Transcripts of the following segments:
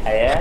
الحياة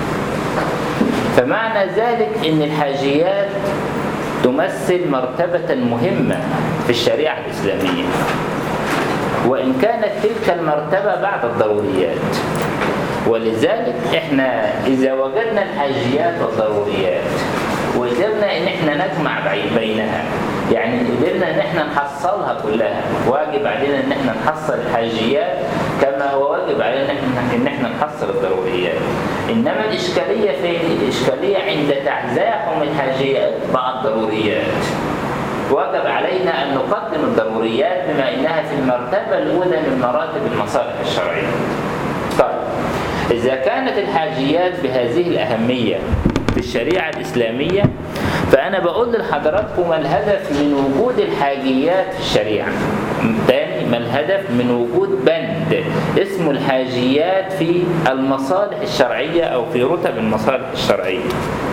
فمعنى ذلك أن الحاجيات تمثل مرتبة مهمة في الشريعة الإسلامية وإن كانت تلك المرتبة بعد الضروريات ولذلك احنا إذا وجدنا الحاجيات والضروريات وقدرنا ان احنا نجمع بينها يعني قدرنا ان احنا نحصلها كلها واجب علينا ان احنا نحصل الحاجيات كما هو واجب علينا ان احنا ان احنا نحصل الضروريات انما الاشكاليه فين الاشكاليه عند تزاحم الحاجيات مع الضروريات وجب علينا ان نقدم الضروريات بما انها في المرتبه الاولى من مراتب المصالح الشرعيه طيب اذا كانت الحاجيات بهذه الاهميه في الشريعة الإسلامية فأنا بقول لحضراتكم ما الهدف من وجود الحاجيات في الشريعة تاني ما الهدف من وجود بند اسمه الحاجيات في المصالح الشرعية أو في رتب المصالح الشرعية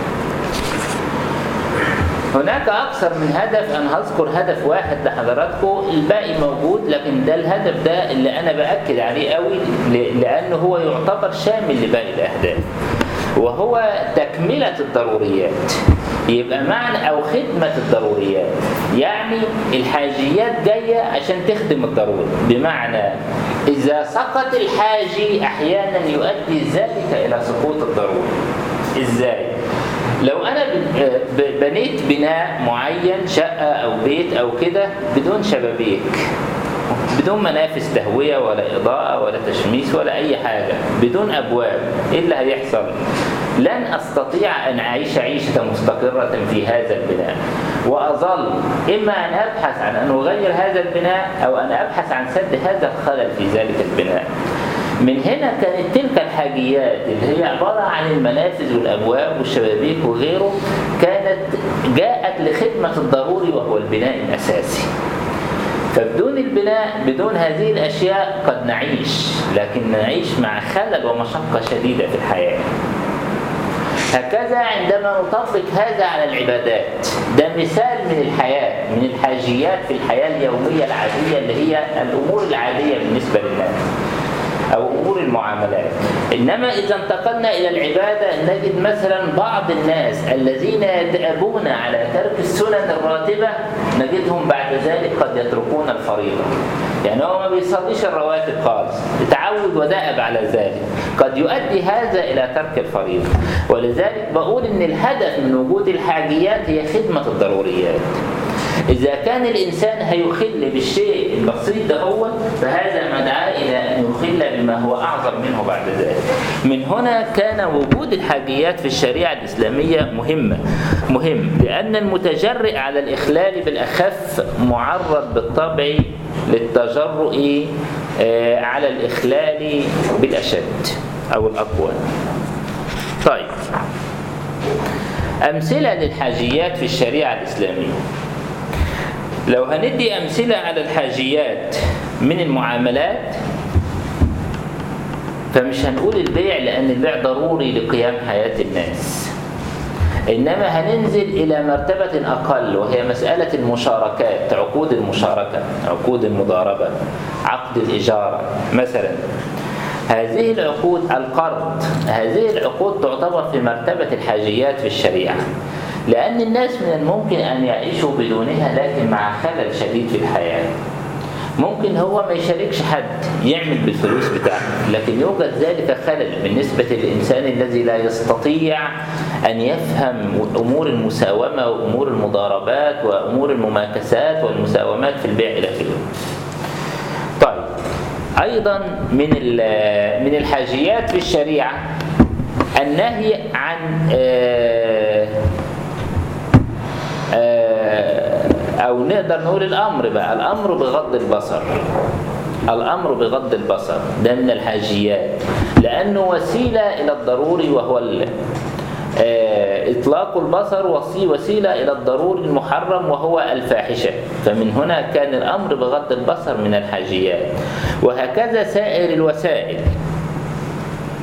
هناك أكثر من هدف أنا هذكر هدف واحد لحضراتكم الباقي موجود لكن ده الهدف ده اللي أنا بأكد عليه قوي لأنه هو يعتبر شامل لباقي الأهداف وهو تكملة الضروريات يبقى معنى أو خدمة الضروريات يعني الحاجيات جاية عشان تخدم الضروري بمعنى إذا سقط الحاجي أحيانا يؤدي ذلك إلى سقوط الضروري إزاي؟ لو أنا بنيت بناء معين شقة أو بيت أو كده بدون شبابيك بدون منافذ تهوية ولا إضاءة ولا تشميس ولا أي حاجة بدون أبواب إيه اللي هيحصل؟ لن أستطيع أن أعيش عيشة مستقرة في هذا البناء وأظل إما أن أبحث عن أن أغير هذا البناء أو أن أبحث عن سد هذا الخلل في ذلك البناء من هنا كانت تلك الحاجيات اللي هي عبارة عن المنافذ والأبواب والشبابيك وغيره كانت جاءت لخدمة الضروري وهو البناء الأساسي فبدون البناء بدون هذه الأشياء قد نعيش لكن نعيش مع خلل ومشقة شديدة في الحياة هكذا عندما نطبق هذا على العبادات ده مثال من الحياة من الحاجيات في الحياة اليومية العادية اللي هي الأمور العادية بالنسبة للناس أو أمور المعاملات إنما إذا انتقلنا إلى العبادة نجد مثلا بعض الناس الذين يدأبون على ترك السنن الراتبة نجدهم بعد ذلك قد يتركون الفريضة يعني هو ما بيصليش الرواتب خالص تعود ودأب على ذلك قد يؤدي هذا إلى ترك الفريضة ولذلك بقول إن الهدف من وجود الحاجيات هي خدمة الضروريات إذا كان الإنسان هيخل بالشيء البسيط ده هو فهذا مدعاة إلى أن يخل بما هو أعظم منه بعد ذلك من هنا كان وجود الحاجيات في الشريعة الإسلامية مهمة مهم لأن المتجرئ على الإخلال بالأخف معرض بالطبع للتجرؤ على الإخلال بالأشد أو الأقوى طيب أمثلة للحاجيات في الشريعة الإسلامية لو هندي أمثلة على الحاجيات من المعاملات فمش هنقول البيع لأن البيع ضروري لقيام حياة الناس إنما هننزل إلى مرتبة أقل وهي مسألة المشاركات عقود المشاركة عقود المضاربة عقد الإجارة مثلا هذه العقود القرض هذه العقود تعتبر في مرتبة الحاجيات في الشريعة لأن الناس من الممكن أن يعيشوا بدونها لكن مع خلل شديد في الحياة ممكن هو ما يشاركش حد يعمل بالفلوس بتاعته لكن يوجد ذلك خلل بالنسبة للإنسان الذي لا يستطيع أن يفهم أمور المساومة وأمور المضاربات وأمور المماكسات والمساومات في البيع إلى آخره. طيب أيضا من من الحاجيات في الشريعة النهي عن آه أو نقدر نقول الأمر بقى الأمر بغض البصر الأمر بغض البصر ده من الحاجيات لأنه وسيلة إلى الضروري وهو إطلاق البصر وسيلة إلى الضروري المحرم وهو الفاحشة فمن هنا كان الأمر بغض البصر من الحاجيات وهكذا سائر الوسائل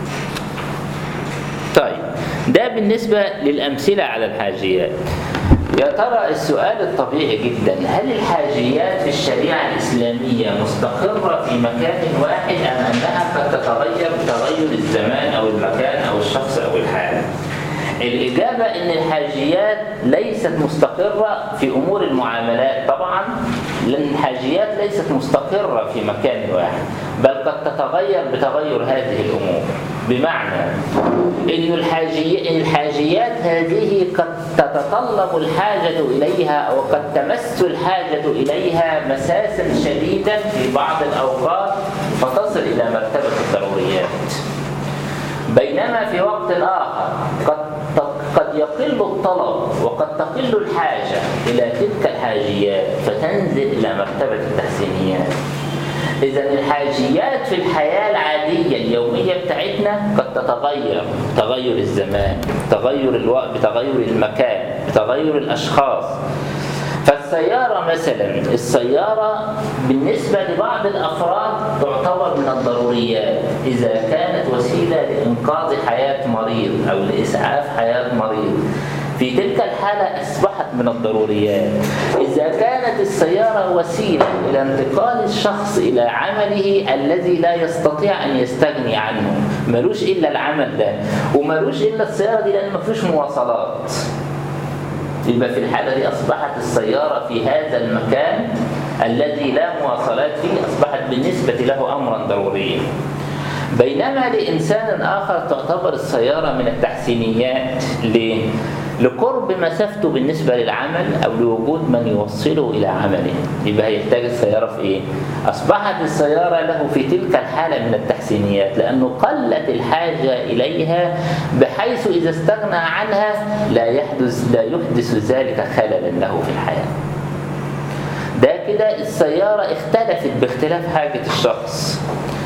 طيب ده بالنسبة للأمثلة على الحاجيات يا ترى السؤال الطبيعي جدا هل الحاجيات في الشريعة الإسلامية مستقرة في مكان واحد أم أنها قد تتغير بتغير الزمان أو المكان أو الشخص أو الحالة؟ الإجابة إن الحاجيات ليست مستقرة في أمور المعاملات طبعا لأن الحاجيات ليست مستقرة في مكان واحد بل قد تتغير بتغير هذه الأمور بمعنى أن الحاجي الحاجيات هذه قد تتطلب الحاجة إليها أو قد تمس الحاجة إليها مساسا شديدا في بعض الأوقات فتصل إلى مرتبة الضروريات بينما في وقت آخر قد قد يقل الطلب وقد تقل الحاجة إلى تلك الحاجيات فتنزل إلى مرتبة التحسينيات إذا الحاجيات في الحياة العادية اليومية بتاعتنا قد تتغير بتغير الزمان بتغير الوقت بتغير المكان بتغير الأشخاص فالسيارة مثلا السيارة بالنسبة لبعض الأفراد تعتبر من الضروريات إذا كانت وسيلة لإنقاذ حياة مريض أو لإسعاف حياة مريض في تلك الحالة أصبحت من الضروريات إذا كانت السيارة وسيلة إلى انتقال الشخص إلى عمله الذي لا يستطيع أن يستغني عنه ملوش إلا العمل ده وملوش إلا السيارة دي لأن مفيش مواصلات يبقى في الحالة دي أصبحت السيارة في هذا المكان الذي لا مواصلات فيه أصبحت بالنسبة له أمرا ضروريا بينما لإنسان آخر تعتبر السيارة من التحسينيات ليه؟ لقرب مسافته بالنسبة للعمل أو لوجود من يوصله إلى عمله يبقى هيحتاج السيارة في إيه؟ أصبحت السيارة له في تلك الحالة من التحسينيات لأنه قلت الحاجة إليها بحيث إذا استغنى عنها لا يحدث لا يحدث ذلك خللا له في الحياة ده كده السيارة اختلفت باختلاف حاجة الشخص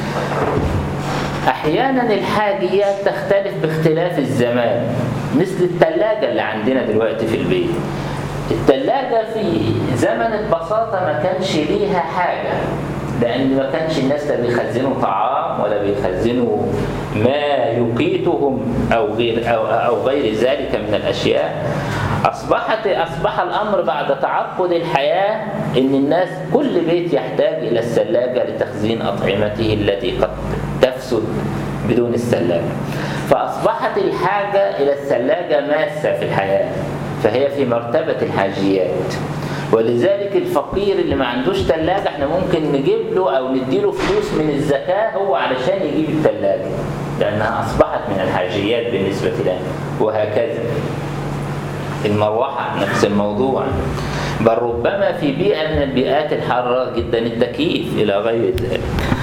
أحيانا الحاجيات تختلف باختلاف الزمان مثل التلاجة اللي عندنا دلوقتي في البيت التلاجة في زمن البساطة ما كانش ليها حاجة لأن ما كانش الناس لا بيخزنوا طعام ولا بيخزنوا ما يقيتهم أو غير أو, أو غير ذلك من الأشياء أصبحت أصبح الأمر بعد تعقد الحياة إن الناس كل بيت يحتاج إلى الثلاجة لتخزين أطعمته التي قد تفسد بدون الثلاجة فأصبحت الحاجة إلى الثلاجة ماسة في الحياة فهي في مرتبة الحاجيات ولذلك الفقير اللي ما عندوش ثلاجة احنا ممكن نجيب له أو نديله فلوس من الزكاة هو علشان يجيب الثلاجة لأنها أصبحت من الحاجيات بالنسبة له وهكذا المروحة نفس الموضوع بل ربما في بيئة من البيئات الحارة جدا التكييف إلى غير ذلك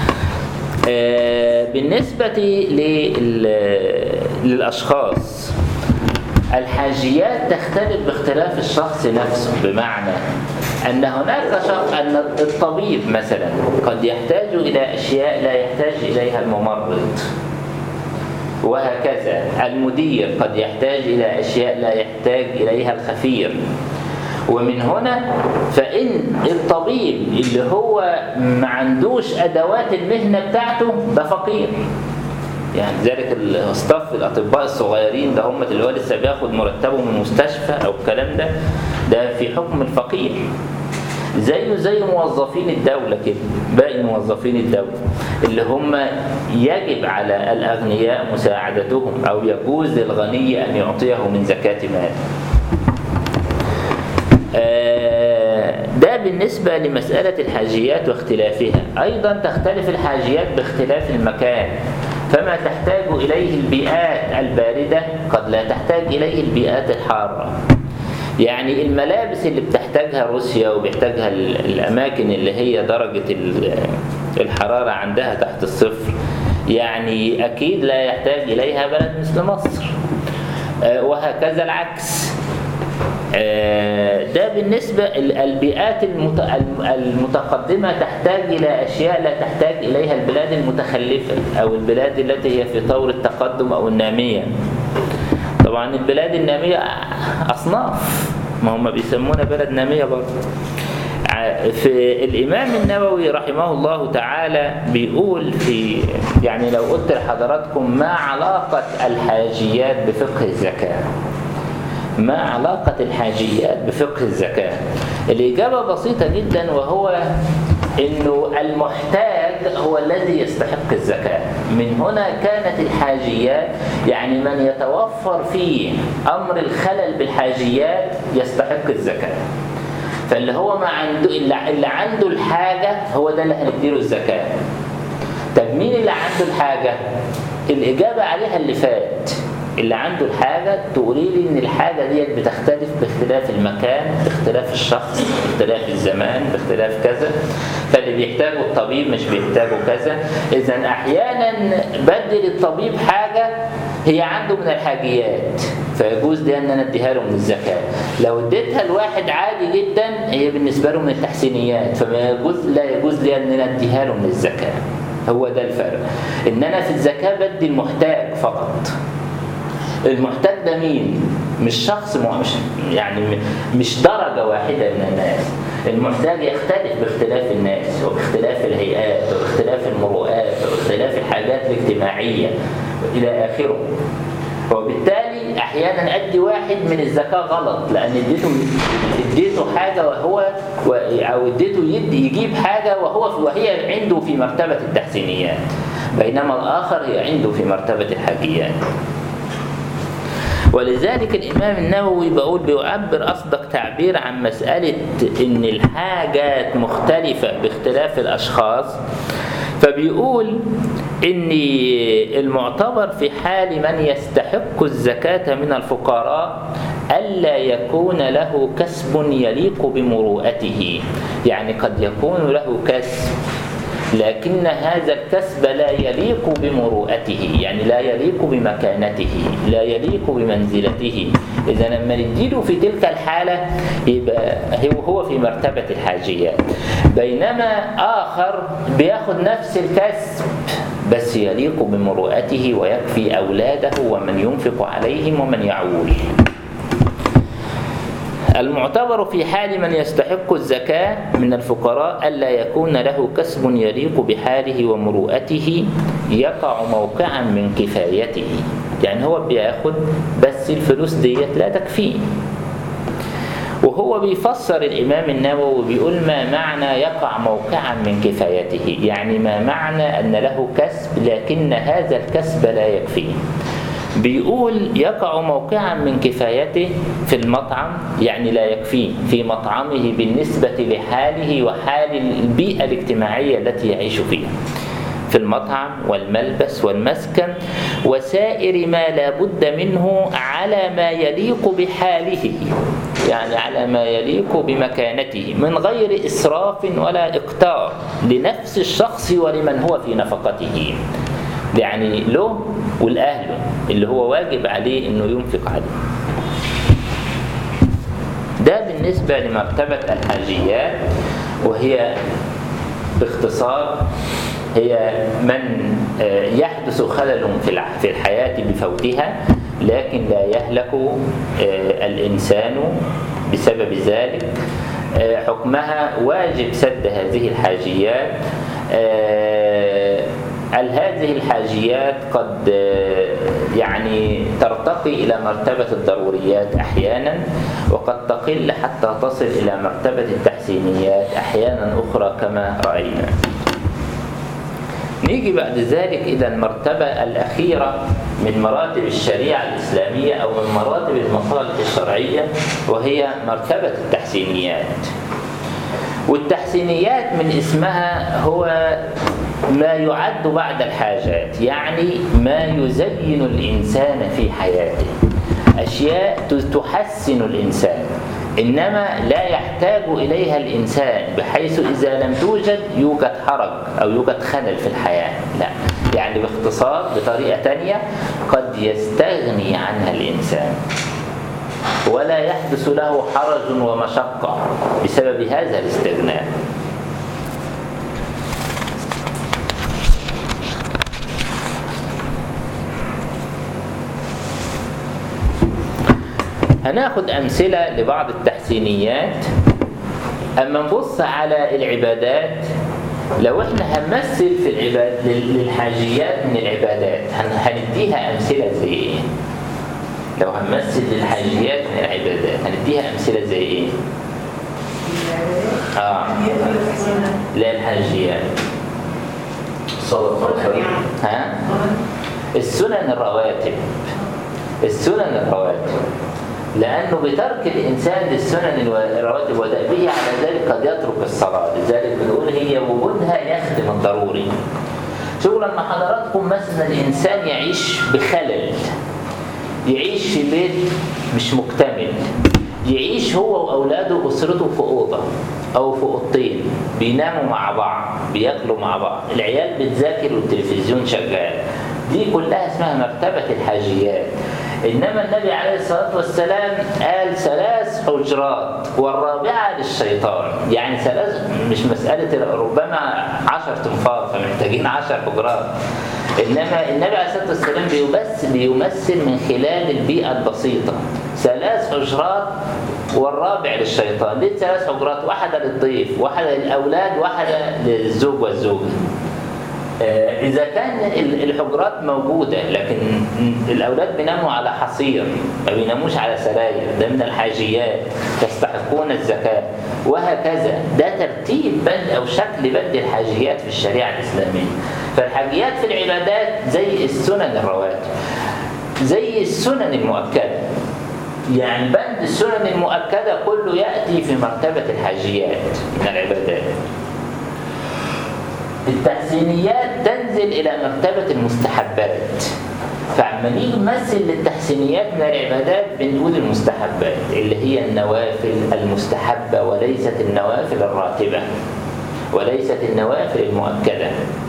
بالنسبة للأشخاص الحاجيات تختلف باختلاف الشخص نفسه بمعنى أن هناك شخص أن الطبيب مثلا قد يحتاج إلى أشياء لا يحتاج إليها الممرض وهكذا المدير قد يحتاج إلى أشياء لا يحتاج إليها الخفير ومن هنا فإن الطبيب اللي هو ما عندوش أدوات المهنة بتاعته ده فقير يعني ذلك الستاف الأطباء الصغيرين ده هم اللي هو لسه بياخد مرتبه من المستشفى أو الكلام ده ده في حكم الفقير زيه زي موظفين الدولة كده باقي موظفين الدولة اللي هم يجب على الأغنياء مساعدتهم أو يجوز للغني أن يعطيه من زكاة مال ده بالنسبة لمسألة الحاجيات واختلافها أيضا تختلف الحاجيات باختلاف المكان فما تحتاج إليه البيئات الباردة قد لا تحتاج إليه البيئات الحارة يعني الملابس اللي بتحتاجها روسيا وبيحتاجها الأماكن اللي هي درجة الحرارة عندها تحت الصفر يعني أكيد لا يحتاج إليها بلد مثل مصر وهكذا العكس ده بالنسبة البيئات المتقدمة تحتاج إلى أشياء لا تحتاج إليها البلاد المتخلفة أو البلاد التي هي في طور التقدم أو النامية طبعا البلاد النامية أصناف ما هم بيسمونا بلد نامية برضه في الإمام النووي رحمه الله تعالى بيقول في يعني لو قلت لحضراتكم ما علاقة الحاجيات بفقه الزكاة ما علاقة الحاجيات بفقه الزكاة الإجابة بسيطة جدا وهو انه المحتاج هو الذي يستحق الزكاة من هنا كانت الحاجيات يعني من يتوفر فيه امر الخلل بالحاجيات يستحق الزكاة فاللي هو ما عنده اللي عنده الحاجة هو ده اللي هنديله الزكاة طب مين اللي عنده الحاجة الإجابة عليها اللي فات اللي عنده الحاجة تقولي لي إن الحاجة ديت بتختلف باختلاف المكان باختلاف الشخص باختلاف الزمان باختلاف كذا فاللي بيحتاجه الطبيب مش بيحتاجه كذا إذا أحيانا بدل الطبيب حاجة هي عنده من الحاجيات فيجوز لي ان انا اديها له من الزكاه لو اديتها لواحد عادي جدا هي بالنسبه له من التحسينيات فما يجوز لا يجوز لي ان انا اديها له من الزكاه هو ده الفرق ان انا في الزكاه بدي المحتاج فقط المحتاج ده مين مش شخص مش يعني مش درجه واحده من الناس المحتاج يختلف باختلاف الناس وباختلاف الهيئات وباختلاف المروءات وباختلاف الحاجات الاجتماعيه الى اخره وبالتالي احيانا ادي واحد من الزكاه غلط لان اديته اديته حاجه وهو او اديته يدي يجيب حاجه وهو وهي عنده في مرتبه التحسينيات بينما الاخر هي عنده في مرتبه الحاجيات ولذلك الإمام النووي بقول بيعبر أصدق تعبير عن مسألة إن الحاجات مختلفة باختلاف الأشخاص فبيقول إن المعتبر في حال من يستحق الزكاة من الفقراء ألا يكون له كسب يليق بمروءته يعني قد يكون له كسب لكن هذا الكسب لا يليق بمروءته يعني لا يليق بمكانته لا يليق بمنزلته إذا لما نديله في تلك الحالة يبقى هو في مرتبة الحاجيات بينما آخر بياخد نفس الكسب بس يليق بمروءته ويكفي أولاده ومن ينفق عليهم ومن يعول المعتبر في حال من يستحق الزكاة من الفقراء ألا يكون له كسب يليق بحاله ومروءته يقع موقعا من كفايته يعني هو بياخد بس الفلوس ديت لا تكفيه وهو بيفسر الإمام النووي بيقول ما معنى يقع موقعا من كفايته يعني ما معنى أن له كسب لكن هذا الكسب لا يكفيه بيقول يقع موقعا من كفايته في المطعم يعني لا يكفيه في مطعمه بالنسبة لحاله وحال البيئة الاجتماعية التي يعيش فيها في المطعم والملبس والمسكن وسائر ما لا بد منه على ما يليق بحاله يعني على ما يليق بمكانته من غير إسراف ولا إقتار لنفس الشخص ولمن هو في نفقته يعني له والأهله اللي هو واجب عليه انه ينفق عليه ده بالنسبة لمرتبة الحاجيات وهي باختصار هي من يحدث خلل في الحياة بفوتها لكن لا يهلك الإنسان بسبب ذلك حكمها واجب سد هذه الحاجيات هل هذه الحاجيات قد يعني ترتقي إلى مرتبة الضروريات أحيانا وقد تقل حتى تصل إلى مرتبة التحسينيات أحيانا أخرى كما رأينا نيجي بعد ذلك إلى المرتبة الأخيرة من مراتب الشريعة الإسلامية أو من مراتب المصالح الشرعية وهي مرتبة التحسينيات والتحسينيات من اسمها هو ما يعد بعد الحاجات يعني ما يزين الإنسان في حياته أشياء تحسن الإنسان إنما لا يحتاج إليها الإنسان بحيث إذا لم توجد يوجد حرج أو يوجد خلل في الحياة لا يعني باختصار بطريقة تانية قد يستغني عنها الإنسان ولا يحدث له حرج ومشقة بسبب هذا الاستغناء هناخد أمثلة لبعض التحسينيات أما نبص على العبادات لو احنا هنمثل في العباد للحاجيات من العبادات هنديها أمثلة زي ايه لو هنمثل للحاجيات من العبادات هنديها امثله زي ايه اه لا الحاجيات صدقة مثلا ها السنن الرواتب السنن الرواتب لأنه بترك الإنسان للسنن الرواتب ودأبه على ذلك قد يترك الصلاة لذلك بنقول هي وجودها يخدم الضروري شوفوا لما حضراتكم مثلا الإنسان يعيش بخلل يعيش في بيت مش مكتمل يعيش هو وأولاده وأسرته في أوضة أو في أوضتين بيناموا مع بعض بياكلوا مع بعض العيال بتذاكر والتلفزيون شغال دي كلها اسمها مرتبة الحاجيات إنما النبي عليه الصلاة والسلام قال ثلاث حجرات والرابعة للشيطان يعني ثلاث مش مسألة ربما عشر تنفار فمحتاجين عشر حجرات إنما النبي عليه الصلاة والسلام بيمثل بيمثل من خلال البيئة البسيطة ثلاث حجرات والرابع للشيطان ليه ثلاث حجرات واحدة للضيف واحدة للأولاد واحدة للزوج والزوجة آه، إذا كان ال- الحجرات موجودة لكن الأولاد بيناموا على حصير ما بيناموش على سراير ده من الحاجيات تستحقون الزكاة وهكذا ده ترتيب بند أو شكل بند الحاجيات في الشريعة الإسلامية فالحاجيات في العبادات زي السنن الرواتب زي السنن المؤكدة يعني بند السنن المؤكدة كله يأتي في مرتبة الحاجيات من العبادات التحسينيات تنزل إلى مرتبة المستحبات فعما نيجي نمثل للتحسينيات من العبادات بنقول المستحبات اللي هي النوافل المستحبة وليست النوافل الراتبة وليست النوافل المؤكدة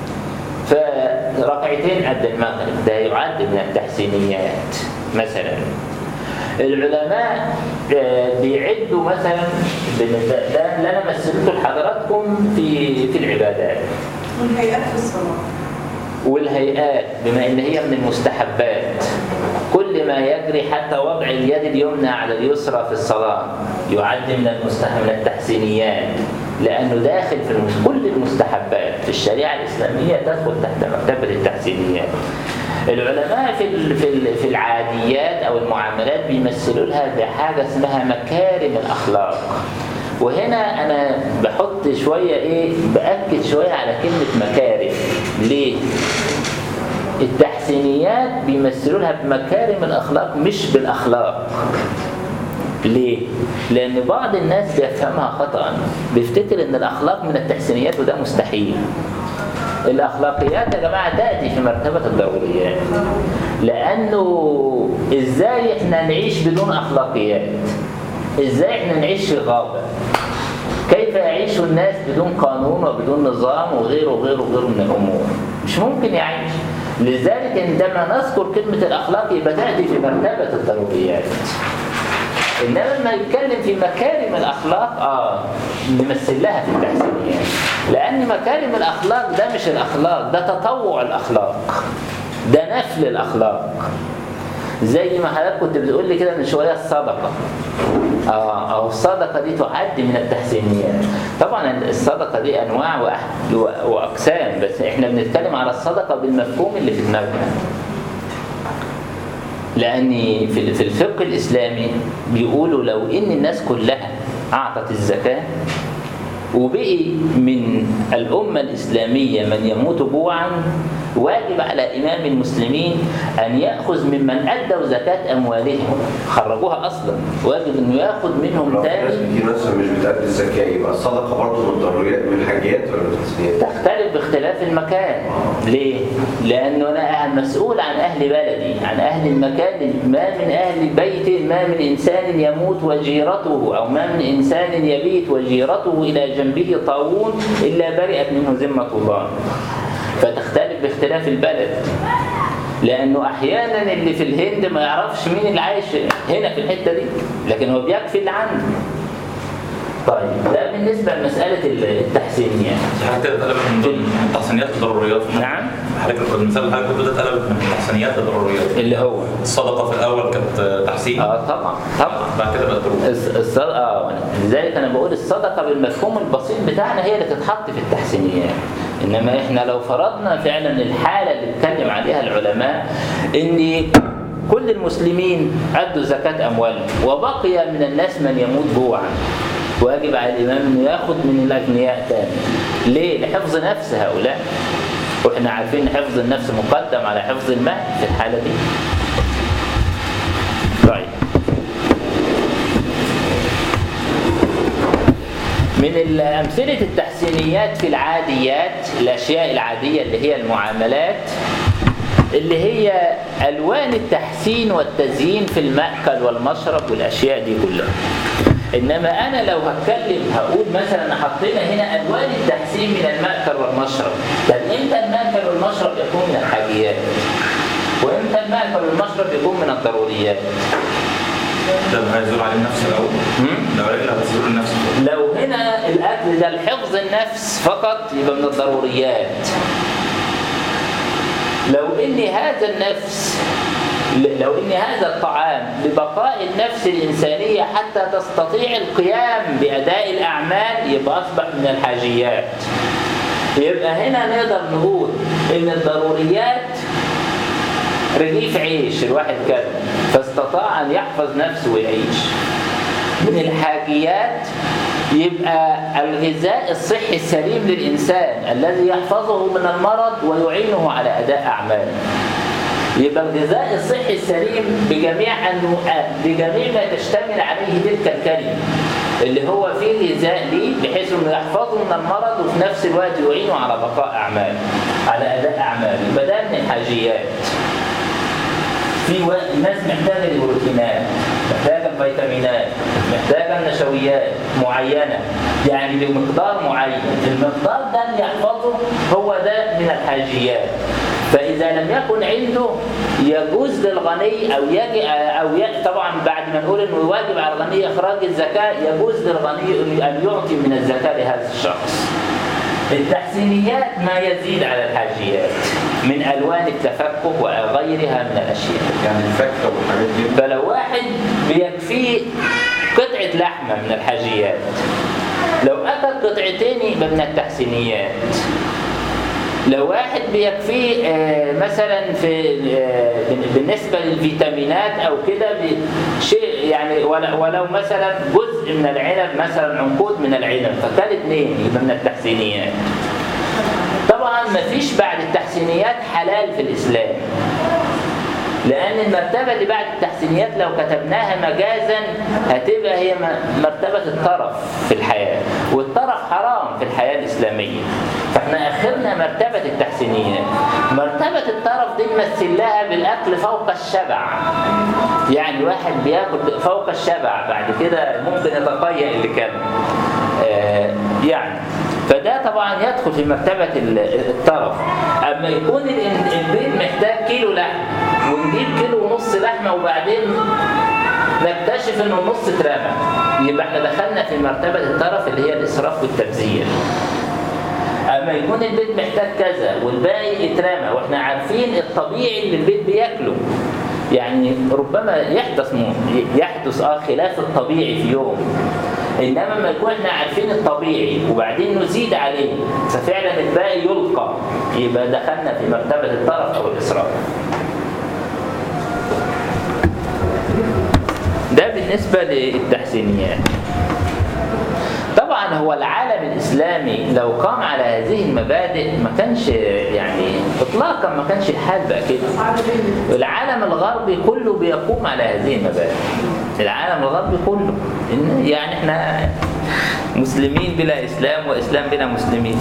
فركعتين قبل المغرب ده يعد من التحسينيات مثلا العلماء آه، بيعدوا مثلا بن- ده ده اللي انا مثلته لحضراتكم في في العبادات والهيئات في الصلاة والهيئات بما ان هي من المستحبات كل ما يجري حتى وضع اليد اليمنى على اليسرى في الصلاة يعد من المستح- من التحسينيات لأنه داخل في المس... كل المستحبات في الشريعة الإسلامية تدخل تحت مرتبة التحسينيات العلماء في ال- في ال- في العاديات أو المعاملات بيمثلوا لها بحاجة اسمها مكارم الأخلاق وهنا أنا بحط شوية إيه بأكد شوية على كلمة مكارم ليه؟ التحسينيات بيمثلوا لها بمكارم الأخلاق مش بالأخلاق ليه؟ لأن بعض الناس بيفهمها خطأ بيفتكر إن الأخلاق من التحسينيات وده مستحيل الأخلاقيات يا جماعة تأتي في مرتبة الضروريات لأنه إزاي إحنا نعيش بدون أخلاقيات إزاي إحنا نعيش في غابة كيف يعيش الناس بدون قانون وبدون نظام وغيره وغيره وغيره من الأمور مش ممكن يعيش لذلك عندما نذكر كلمة الأخلاق يبقى تأتي في مرتبة الضروريات إنما لما يتكلم في مكارم الأخلاق آه نمثل لها في التحسينيات لأن مكارم الأخلاق ده مش الأخلاق ده تطوع الأخلاق ده نفل الأخلاق زي ما حضرتك كنت بتقول لي كده من شوية الصدقة اه او الصدقه دي تعد من التحسينيات طبعا الصدقه دي انواع وأح- و- واقسام بس احنا بنتكلم على الصدقه بالمفهوم اللي في دماغنا لان في في الفقه الاسلامي بيقولوا لو ان الناس كلها اعطت الزكاه وبقي من الأمة الإسلامية من يموت جوعا واجب على إمام المسلمين أن يأخذ ممن أدوا زكاة أموالهم خرجوها أصلا واجب أنه يأخذ منهم لو في ناس تاني كتير مثلا مش بتأدي الزكاة يبقى الصدقة برضه من الضروريات من الحاجيات ولا من التسنيات؟ تختلف باختلاف المكان ليه؟ لأنه أنا مسؤول عن أهل بلدي عن أهل المكان ما من أهل بيت ما من إنسان يموت وجيرته أو ما من إنسان يبيت وجيرته إلى جنبه طاعون إلا برئت منه ذمة الله فتختلف باختلاف البلد لأنه أحيانا اللي في الهند ما يعرفش مين اللي عايش هنا في الحتة دي لكن هو بيكفي اللي عنده طيب ده بالنسبة لمسألة التحسينيات حضرتك كده اتقلبت من ضمن التحسينيات للضروريات نعم حضرتك المثال اللي حضرتك قلته ده اتقلبت من التحسينيات للضروريات اللي هو الصدقه في الاول كانت تحسين اه طبعا طبعا بعد كده بقت ضروري الص- الصدقه اه لذلك انا بقول الصدقه بالمفهوم البسيط بتاعنا هي اللي تتحط في التحسينيات انما احنا لو فرضنا فعلا الحاله اللي اتكلم عليها العلماء ان كل المسلمين أدوا زكاة أموالهم وبقي من الناس من يموت جوعا واجب على الإمام أنه ياخد من الأغنياء تاني ليه؟ لحفظ نفس هؤلاء واحنا عارفين ان حفظ النفس مقدم على حفظ المال في الحالة دي طيب من أمثلة التحسينيات في العاديات الأشياء العادية اللي هي المعاملات اللي هي ألوان التحسين والتزيين في المأكل والمشرب والأشياء دي كلها إنما أنا لو هتكلم هقول مثلا حطينا هنا ألوان التحسين من المأكل والمشرب طب إمتى المأكل والمشرب يكون من الحاجيات وإمتى المأكل والمشرب يكون من الضروريات ده هيزول عليه النفس الاول هم؟ لو رجل هتزول النفس لو هنا الأكل ده لحفظ النفس فقط يبقى من الضروريات لو إن هذا النفس لو إن هذا الطعام لبقاء النفس الإنسانية حتى تستطيع القيام بأداء الأعمال يبقى أصبح من الحاجيات يبقى هنا نقدر نقول إن الضروريات رغيف عيش الواحد كده فاستطاع أن يحفظ نفسه ويعيش من الحاجيات يبقى الغذاء الصحي السليم للإنسان الذي يحفظه من المرض ويعينه على أداء أعماله يبقى الغذاء الصحي السليم بجميع أنواع بجميع ما تشتمل عليه تلك الكلمة اللي هو فيه غذاء ليه بحيث انه يحفظه من المرض وفي نفس الوقت يعينه على بقاء اعماله على اداء اعماله يبقى ده من الحاجيات في وقت ناس محتاجه البروتينات محتاجه الفيتامينات محتاجه النشويات معينه يعني بمقدار معين المقدار ده اللي يحفظه هو ده من الحاجيات فإذا لم يكن عنده يجوز للغني أو يجي أو ي... طبعا بعد ما نقول إنه واجب على الغني إخراج الزكاة يجوز للغني أن يعطي من الزكاة لهذا الشخص. التحسينيات ما يزيد على الحاجيات من ألوان التفكك وغيرها من الأشياء. يعني الفاكهه والحاجات دي فلو واحد بيكفيه قطعة لحمة من الحاجيات لو أكل قطعتين يبقى من التحسينيات لو واحد بيكفيه آه، مثلا في آه، بالنسبة للفيتامينات أو كده ب- شيء يعني ولو ولو مثلا جزء من العنب مثلا عنقود من العنب فكان اثنين يبقى من التحسينيات طبعا مفيش بعد التحسينيات حلال في الإسلام لأن المرتبة اللي بعد التحسينيات لو كتبناها مجازا هتبقى هي م- مرتبة الطرف في الحياة والطرف حرام في الحياة الإسلامية فاحنا أخرنا مرتبة التحسينيات مرتبة الطرف دي نمثل لها بالأكل فوق الشبع يعني واحد بياكل فوق الشبع بعد كده ممكن يتقيأ اللي كان آه، يعني فده طبعا يدخل في مرتبة ال- الطرف أما يكون ال- البيت محتاج كيلو لحم ونجيب كيلو ونص لحمة وبعدين نكتشف انه النص اترمى يبقى احنا دخلنا في مرتبة الطرف اللي هي الإسراف والتبذير اما يكون البيت محتاج كذا والباقي اترمى واحنا عارفين الطبيعي اللي البيت بياكله يعني ربما يحدث مو يحدث اه خلاف الطبيعي في يوم انما لما يكون احنا عارفين الطبيعي وبعدين نزيد عليه ففعلا الباقي يلقى يبقى دخلنا في مرتبه الطرف او الاسراف ده بالنسبه للتحسينيات طبعا هو العالم الاسلامي لو قام على هذه المبادئ ما كانش يعني اطلاقا ما كانش الحال بقى كده العالم الغربي كله بيقوم على هذه المبادئ العالم الغربي كله إن يعني احنا مسلمين بلا اسلام واسلام بلا مسلمين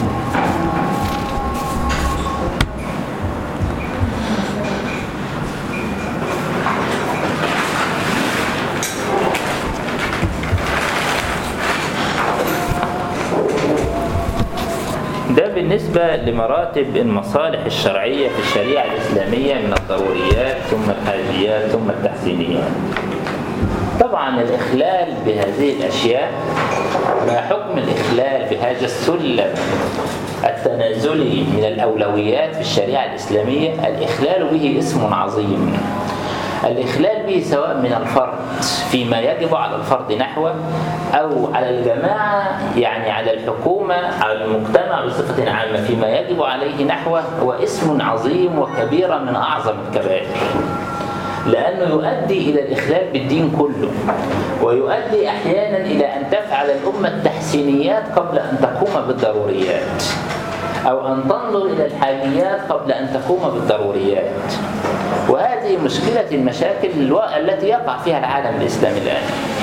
ده بالنسبة لمراتب المصالح الشرعية في الشريعة الإسلامية من الضروريات ثم الحاجيات ثم التحسينيات طبعا الإخلال بهذه الأشياء ما حكم الإخلال بهذا السلم التنازلي من الأولويات في الشريعة الإسلامية الإخلال به اسم عظيم الإخلال به سواء من الفرد فيما يجب على الفرد نحوه أو على الجماعة يعني على الحكومة على المجتمع بصفة عامة فيما يجب عليه نحوه هو اسم عظيم وكبيرة من أعظم الكبائر لأنه يؤدي إلى الإخلال بالدين كله ويؤدي أحيانا إلى أن تفعل الأمة التحسينيات قبل أن تقوم بالضروريات أو أن تنظر إلى الحاجيات قبل أن تقوم بالضروريات وهذه مشكلة المشاكل الو- التي يقع فيها العالم الإسلامي الآن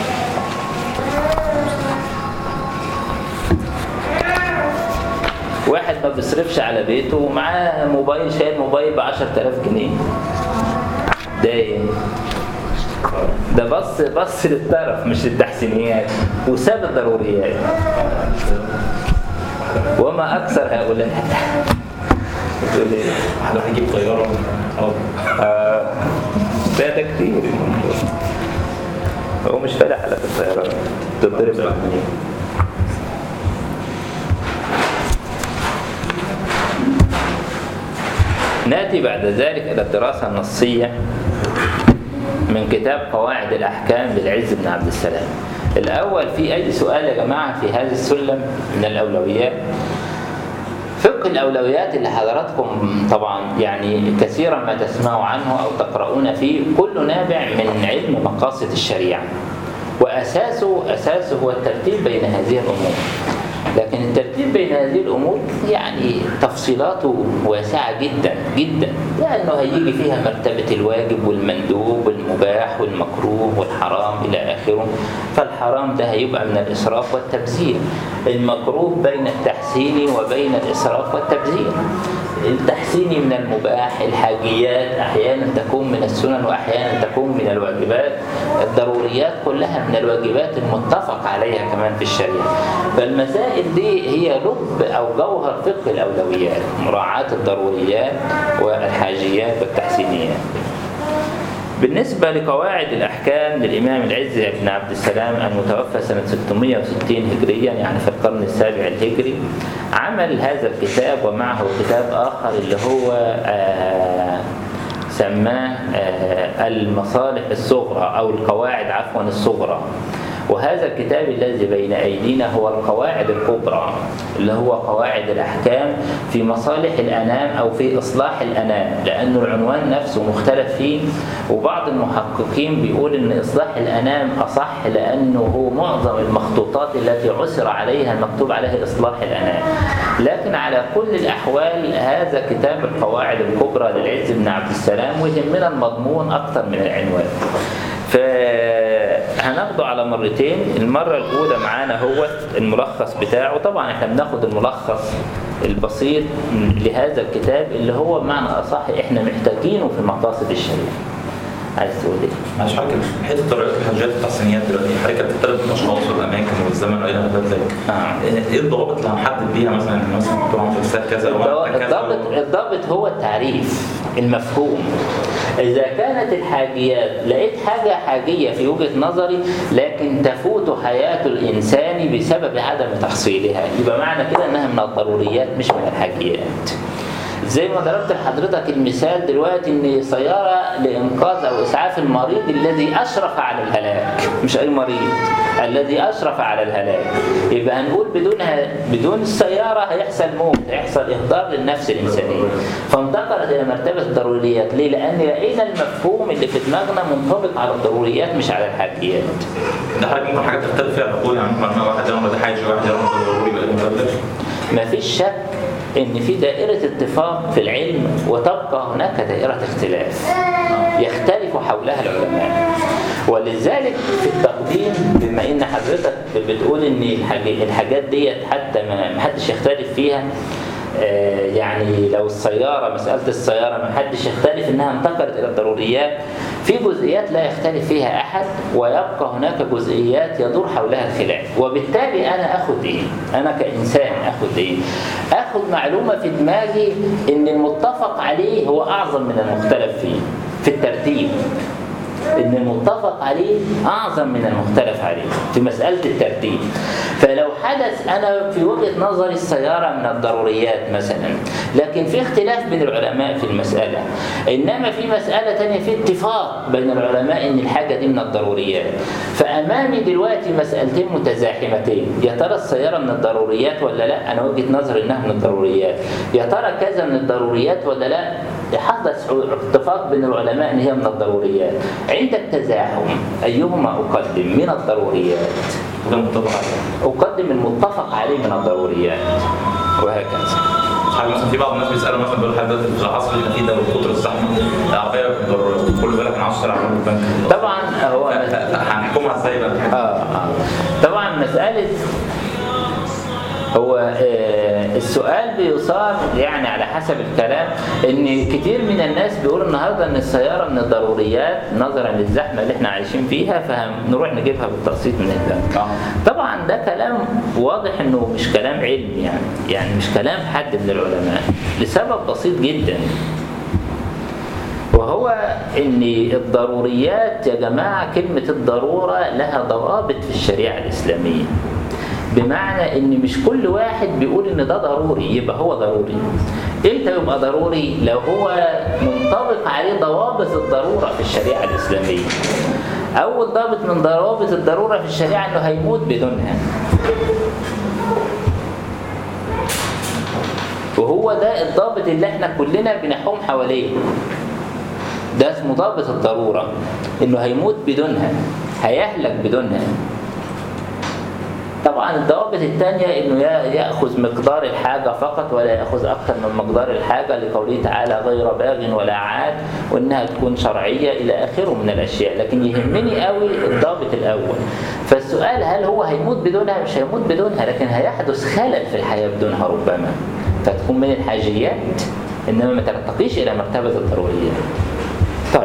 واحد ما بيصرفش على بيته ومعاه موبايل شايل موبايل ب 10000 جنيه ده ايه؟ ده بص بص للطرف مش للتحسينيات وساب الضروريات وما اكثر هؤلاء بتقول ايه؟ واحد راح يجيب طياره اه آه، ده ده كتير هو مش فالح على الطيران تضرب العملية. ناتي بعد ذلك الى الدراسه النصيه من كتاب قواعد الاحكام للعز بن عبد السلام الاول في اي سؤال يا جماعه في هذا السلم من الاولويات فقه الأولويات اللي حضراتكم طبعا يعني كثيرا ما تسمعوا عنه أو تقرؤون فيه كله نابع من علم مقاصد الشريعة وأساسه أساسه هو الترتيب بين هذه الأمور لكن الترتيب بين هذه الأمور يعني تفصيلاته واسعة جدا جدا لأنه هيجي فيها مرتبة الواجب والمندوب والمباح والمكروه والحرام إلى آخره فالحرام ده هيبقى من الإسراف والتبذير المكروه بين التحسين وبين الإسراف والتبذير التحسيني من المباح الحاجيات أحيانا تكون من السنن وأحيانا تكون من الواجبات الضروريات كلها من الواجبات المتفق عليها كمان في الشريعة فالمسائل دي هي لب أو جوهر فقه الأولويات مراعاة الضروريات والحاجيات والتحسينيات بالنسبة لقواعد الأحكام للإمام العز بن عبد السلام المتوفى سنة 660 هجريا يعني في القرن السابع الهجري عمل هذا الكتاب ومعه كتاب آخر اللي هو آه سماه آه المصالح الصغرى أو القواعد عفوا الصغرى وهذا الكتاب الذي بين أيدينا هو القواعد الكبرى اللي هو قواعد الأحكام في مصالح الأنام أو في إصلاح الأنام لأن العنوان نفسه مختلف فيه وبعض المحققين بيقول إن إصلاح الأنام أصح لأنه هو معظم المخطوطات التي عثر عليها المكتوب عليها إصلاح الأنام لكن على كل الأحوال هذا كتاب القواعد الكبرى للعز بن عبد السلام ويهمنا المضمون أكثر من العنوان فهناخده على مرتين المرة الأولى معانا هو الملخص بتاعه طبعا احنا بناخد الملخص البسيط لهذا الكتاب اللي هو بمعنى أصح احنا محتاجينه في مقاصد الشريعة عايز تقول ايه؟ معلش حضرتك حته طريقه الحاجات التحسينيات دلوقتي حضرتك بتختلف الاشخاص والاماكن والزمن والى غير ذلك آه. ايه الضوابط اللي هنحدد بيها مثلا إن مثلا بتوع مسلسلات كذا وقت كذا الضابط الضابط هو التعريف المفهوم إذا كانت الحاجيات لقيت حاجة حاجية في وجهة نظري لكن تفوت حياة الإنسان بسبب عدم تحصيلها يبقى معنى كده إنها من الضروريات مش من الحاجيات زي ما ضربت لحضرتك المثال دلوقتي ان سياره لانقاذ او اسعاف المريض الذي اشرف على الهلاك مش اي مريض الذي اشرف على الهلاك يبقى هنقول بدونها بدون السياره هيحصل موت هيحصل اهدار للنفس الانسانيه فانتقلت الى مرتبه الضروريات ليه؟ لان لقينا المفهوم اللي في دماغنا منطبق على الضروريات مش على الحاجيات ده حاجه ممكن حاجه تختلف فيها العقول يعني ممكن واحد يرى ده حاجه واحد يرى ده ضروري يبقى مختلف ما فيش شك ان في دائرة اتفاق في العلم وتبقى هناك دائرة اختلاف يختلف حولها العلماء ولذلك في التقديم بما ان حضرتك بتقول ان الحاج- الحاجات ديت حتى ما حدش يختلف فيها آه، يعني لو السيارة مسألة السيارة ما حدش يختلف انها انتقلت الى الضروريات في جزئيات لا يختلف فيها احد ويبقى هناك جزئيات يدور حولها الخلاف وبالتالي انا اخد ايه انا كانسان اخد ايه اخد معلومة في دماغي ان المتفق عليه هو اعظم من المختلف فيه في الترتيب ان المتفق عليه اعظم من المختلف عليه في مساله الترتيب فلو حدث انا في وجهه نظري السياره من الضروريات مثلا لكن في اختلاف بين العلماء في المساله انما في مساله تانية في اتفاق بين العلماء ان الحاجه دي من الضروريات فامامي دلوقتي مسالتين متزاحمتين يا ترى السياره من الضروريات ولا لا انا وجهه نظري انها من الضروريات يا ترى كذا من الضروريات ولا لا حدث اتفاق بين العلماء ان هي من الضروريات عند التزاحم ايهما اقدم من الضروريات ده متفق عليه اقدم المتفق عليه من الضروريات وهكذا حاجه مثلا في بعض الناس بيسالوا مثلا بيقول لحد دلوقتي في العصر اللي احنا فيه ده وكتر الزحمه العربيه ضروريه كل بالك انا عاوز اشتري عربيه البنك طبعا هو هنحكمها ازاي بقى؟ آه آه. طبعا مسألة هو آه، السؤال بيصار يعني على حسب الكلام ان كتير من الناس بيقولوا النهارده ان السياره من الضروريات نظرا للزحمه اللي احنا عايشين فيها فنروح نجيبها بالتقسيط من البنك. اه طبعا ده كلام واضح انه مش كلام علمي يعني يعني مش كلام حد من العلماء لسبب بسيط جدا وهو ان الضروريات يا جماعه كلمه الضروره لها ضوابط في الشريعه الاسلاميه بمعنى ان مش كل واحد بيقول ان ده ضروري يبقى هو ضروري امتى يبقى ضروري لو هو منطبق عليه ضوابط الضروره في الشريعه الاسلاميه اول ضابط من ضوابط الضروره في الشريعه انه هيموت بدونها وهو ده الضابط اللي احنا كلنا بنحوم حواليه ده اسمه ضابط الضرورة انه هيموت بدونها هيهلك بدونها طبعا الضوابط الثانية انه يا- يأخذ مقدار الحاجة فقط ولا يأخذ أكثر من مقدار الحاجة لقوله تعالى غير باغ ولا عاد وانها تكون شرعية إلى آخره من الأشياء لكن يهمني قوي الضابط الأول فالسؤال هل هو هيموت بدونها مش هيموت بدونها لكن هيحدث خلل في الحياة بدونها ربما فتكون من الحاجيات إنما ما ترتقيش إلى مرتبة الضروريات طيب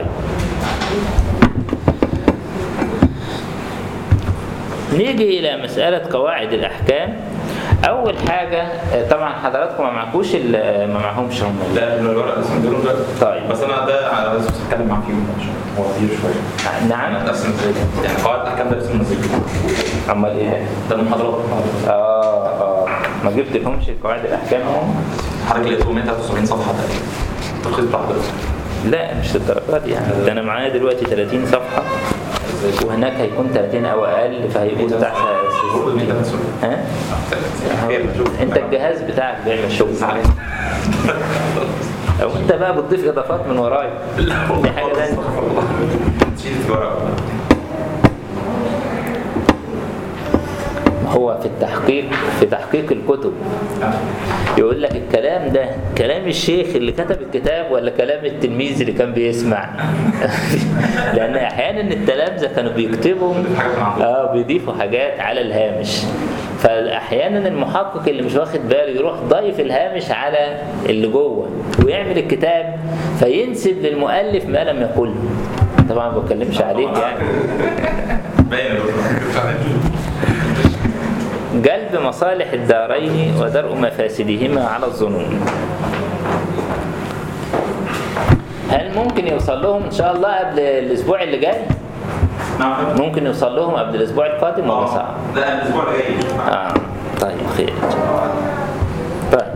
نيجي إلى مسألة قواعد الأحكام أول حاجة آه، طبعا حضراتكم ما معكوش ال- ما معهمش هم لا الورق اسمه دول ده طيب. بس انا ده على بس هتكلم معاك فيهم عشان هو كتير شويه نعم انا اتقسم ازاي يعني قواعد الاحكام ده اسمه نظري أمال إيه؟ ده المحاضرات آه آه ما جبت لهمش قواعد الأحكام هم حضرتك لقيته 173 صفحه تقريبا التلخيص بتاع حضرتك لا مش للدرجات دي يعني ده أنا معايا دلوقتي 30 صفحة وهناك هيكون 30 أو أقل فهيبقوا بتاع المفروض 173 ها؟ خير نشوف انت الجهاز بتاعك بيعمل شغل او انت بقى بتضيف اضافات من ورايا لا دي حاجه ثانيه نسيت الورق هو في التحقيق في تحقيق الكتب يقول لك الكلام ده كلام الشيخ اللي كتب الكتاب ولا كلام التلميذ اللي كان بيسمع لان احيانا التلامذه كانوا بيكتبوا اه بيضيفوا حاجات على الهامش فاحيانا المحقق اللي مش واخد باله يروح ضايف الهامش على اللي جوه ويعمل الكتاب فينسب للمؤلف ما لم يقله طبعا ما بتكلمش عليك يعني باين يا دكتور. جلب مصالح الدارين ودرء مفاسدهما على الظنون هل ممكن يوصل لهم ان شاء الله قبل الاسبوع اللي جاي نعم ممكن يوصل لهم قبل الاسبوع القادم ولا صعب لا الاسبوع اللي جاي اه طيب خير طيب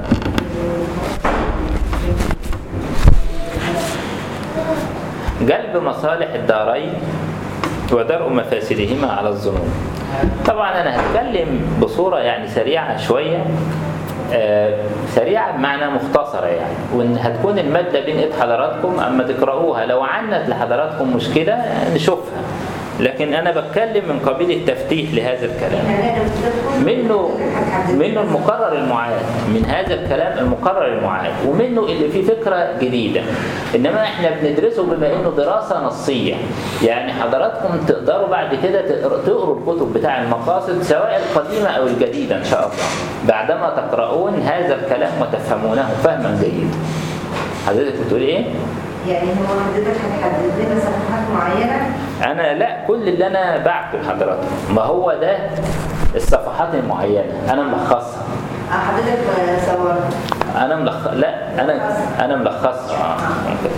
جلب مصالح الدارين ودرء مفاسدهما على الظنون طبعا انا هتكلم بصوره يعني سريعه شويه آه، سريعه بمعنى مختصره يعني وان هتكون الماده بين ايد حضراتكم اما تقراوها لو عنت لحضراتكم مشكله نشوفها لكن انا بتكلم من قبيل التفتيح لهذا الكلام منه منه المقرر المعاد من هذا الكلام المقرر المعاد ومنه اللي فيه فكرة جديدة إنما إحنا بندرسه بما إنه دراسة نصية يعني حضراتكم تقدروا بعد كده تقر- تقروا الكتب بتاع المقاصد سواء القديمة أو الجديدة إن شاء الله بعدما تقرؤون هذا الكلام وتفهمونه فهما جيدا حضرتك بتقول إيه؟ يعني هو حضرتك هتحدد لنا صفحات معينة أنا لا كل اللي أنا بعته لحضراتكم ما هو ده الصفحات المعينة أنا ملخصها آه، حضرتك صورت انا ملخص لا انا انا ملخص آه. ممكن.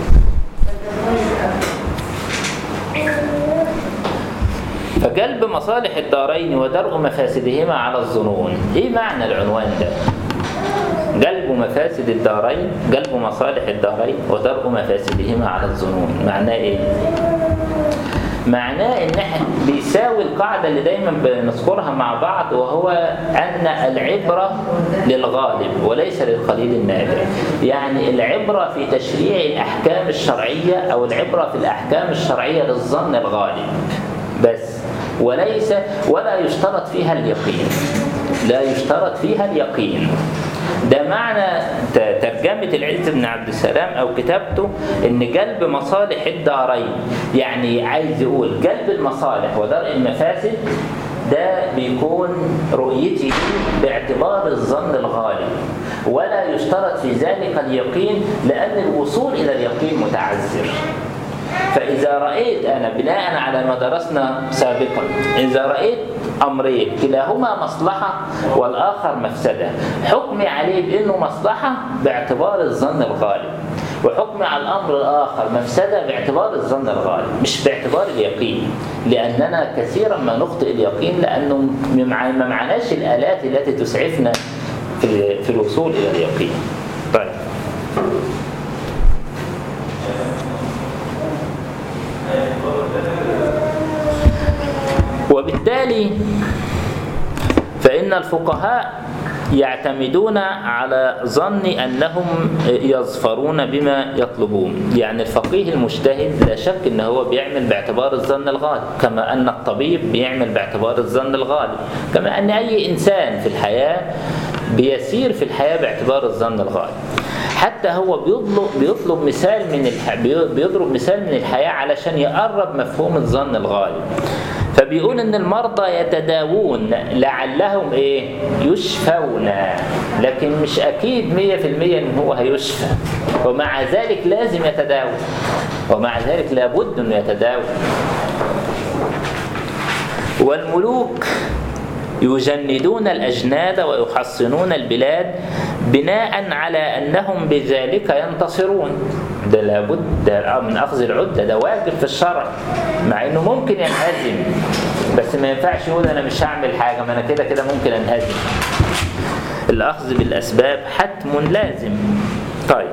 فجلب مصالح الدارين ودرء مفاسدهما على الظنون ايه معنى العنوان ده جلب مفاسد الدارين جلب مصالح الدارين ودرء مفاسدهما على الظنون معناه ايه معناه ان احنا بيساوي القاعده اللي دايما بنذكرها مع بعض وهو ان العبره للغالب وليس للقليل النادر يعني العبره في تشريع الاحكام الشرعيه او العبره في الاحكام الشرعيه للظن الغالب بس وليس ولا يشترط فيها اليقين لا يشترط فيها اليقين ده معنى ت- ترجمة العز بن عبد السلام أو كتابته إن جلب مصالح الدارين يعني عايز يقول جلب المصالح ودرء المفاسد ده بيكون رؤيتي باعتبار الظن الغالب ولا يشترط في ذلك اليقين لأن الوصول إلى اليقين متعذر فإذا رأيت أنا بناء على ما درسنا سابقا إذا رأيت أمرين كلاهما مصلحة والآخر مفسدة حكمي عليه بأنه مصلحة باعتبار الظن الغالب وحكمي على الأمر الآخر مفسدة باعتبار الظن الغالب مش باعتبار اليقين لأننا كثيرا ما نخطئ اليقين لأنه مع- ما معناش الآلات التي تسعفنا في في الوصول إلى اليقين طيب وبالتالي فإن الفقهاء يعتمدون على ظن أنهم يظفرون بما يطلبون يعني الفقيه المجتهد لا شك أنه هو بيعمل باعتبار الظن الغالب كما أن الطبيب بيعمل باعتبار الظن الغالب كما أن أي إنسان في الحياة بيسير في الحياة باعتبار الظن الغالب حتى هو بيطلب بيطلب مثال من الح... بي- بيضرب مثال من الحياة علشان يقرب مفهوم الظن الغالب فبيقول ان المرضى يتداوون لعلهم ايه يشفون لكن مش اكيد 100% ان هو هيشفى ومع ذلك لازم يتداوى ومع ذلك لابد انه يتداوى والملوك يجندون الأجناد ويحصنون البلاد بناء على أنهم بذلك ينتصرون ده لابد ده من أخذ العدة ده واجب في الشرع مع أنه ممكن ينهزم بس ما ينفعش يقول أنا مش هعمل حاجة ما أنا كده كده ممكن أنهزم الأخذ بالأسباب حتم لازم طيب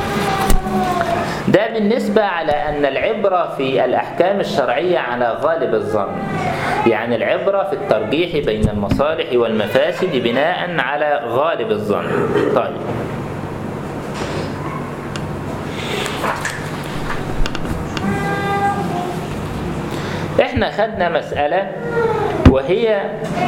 ده بالنسبة على أن العبرة في الأحكام الشرعية على غالب الظن يعني العبرة في الترجيح بين المصالح والمفاسد بناء على غالب الظن طيب احنا خدنا مسألة وهي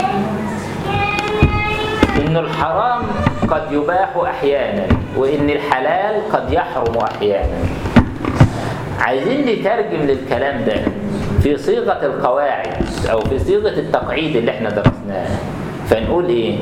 إن الحرام قد يباح أحيانا وإن الحلال قد يحرم أحيانا عايزين نترجم للكلام ده في صيغة القواعد أو في صيغة التقعيد اللي احنا درسناه فنقول إيه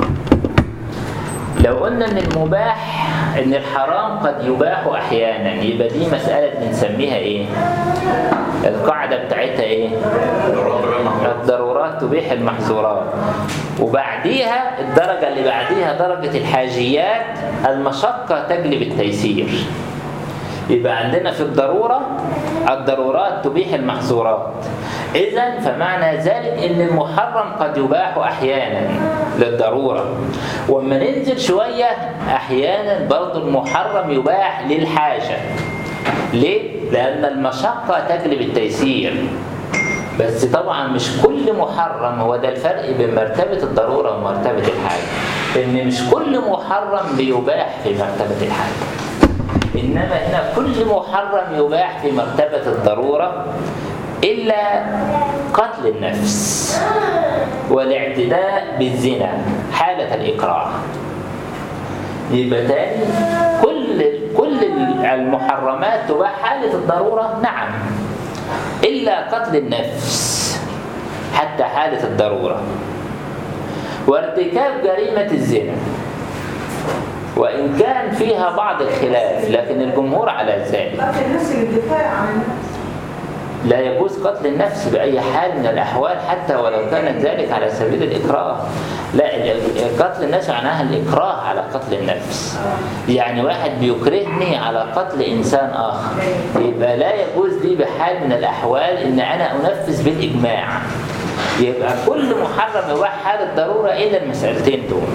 لو قلنا إن المباح إن الحرام قد يباح أحيانا يبقى دي مسألة بنسميها إيه القاعدة بتاعتها إيه الضرورات تبيح المحظورات وبعديها الدرجة اللي بعديها درجة الحاجيات المشقة تجلب التيسير يبقى عندنا في الضرورة الضرورات تبيح المحظورات إذا فمعنى ذلك إن المحرم قد يباح أحيانا للضرورة وأما ننزل شوية أحيانا برضو المحرم يباح للحاجة ليه؟ لأن المشقة تجلب التيسير بس طبعا مش كل محرم هو ده الفرق بين مرتبة الضرورة ومرتبة الحاجة إن مش كل محرم بيباح في مرتبة الحاجة إنما هنا كل محرم يباح في مرتبة الضرورة إلا قتل النفس والاعتداء بالزنا حالة الإكراه يبقى تاني كل كل المحرمات تباح حالة الضرورة نعم إلا قتل النفس حتى حالة الضرورة وارتكاب جريمة الزنا وإن كان فيها بعض الخلاف لكن الجمهور على ذلك لكن الناس للدفاع عن النفس لا يجوز قتل النفس بأي حال من الأحوال حتى ولو كان ذلك على سبيل الإكراه لا ال- ال- قتل النفس معناها الإكراه على قتل النفس يعني واحد بيكرهني على قتل إنسان آخر يبقى لا يجوز لي بحال من الأحوال إن أنا أنفذ بالإجماع يبقى كل محرم يباح حال الضرورة إلا المسألتين دول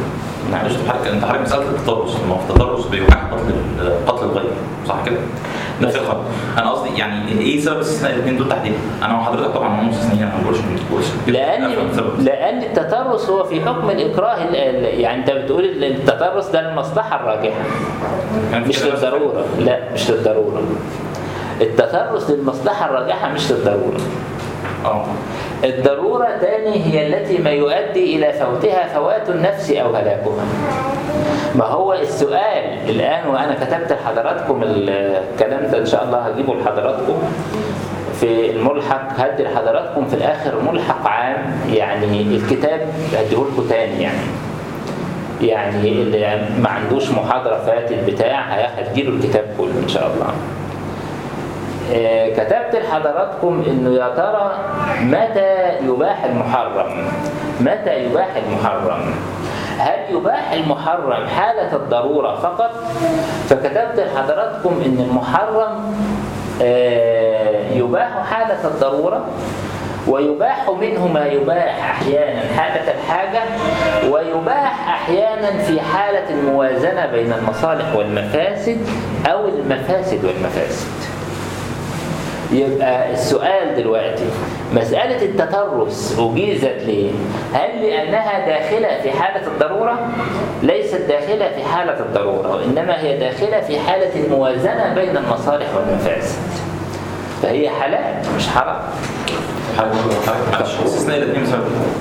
نعم. معلش انت حضرتك انت حضرتك مساله التطرس ما هو التطرس بيباح قتل ال- قتل الغير صح كده؟ نفس بس- الخط انا قصدي يعني ايه سبب استثناء الاثنين دول تحديدا؟ انا مع حضرتك طبعا هم مستثنيين انا ما بقولش ما بقولش لان أفهم السبب. لان التطرس هو في حكم الاكراه ال- ال- يعني انت بتقول ال- التطرس ده المصلحه الراجحه كان في مش كده نفس للضروره لا مش للضروره التطرس للمصلحه الراجحه مش للضروره اه الضرورة تاني هي التي ما يؤدي إلى فوتها فوات النفس أو هلاكها ما هو السؤال الآن وأنا كتبت لحضراتكم الكلام ده إن شاء الله هجيبه لحضراتكم في الملحق هدي لحضراتكم في الآخر ملحق عام يعني الكتاب هديهولكم تاني يعني يعني اللي ما عندوش محاضرة فاتت بتاع هيجيله الكتاب كله إن شاء الله آه، كتبت لحضراتكم انه يا ترى متى يباح المحرم متى يباح المحرم هل يباح المحرم حالة الضرورة فقط فكتبت لحضراتكم ان المحرم آه، يباح حالة الضرورة ويباح منه ما يباح احيانا حالة الحاجة ويباح احيانا في حالة الموازنة بين المصالح والمفاسد او المفاسد والمفاسد يبقى السؤال دلوقتي مسألة التطرس أجيزت ليه؟ هل لأنها داخلة في حالة الضرورة؟ ليست داخلة في حالة الضرورة وإنما هي داخلة في حالة الموازنة بين المصالح والمفاسد فهي حلال مش حرام حاجه حضرتك معلش استثناء الاثنين بسبب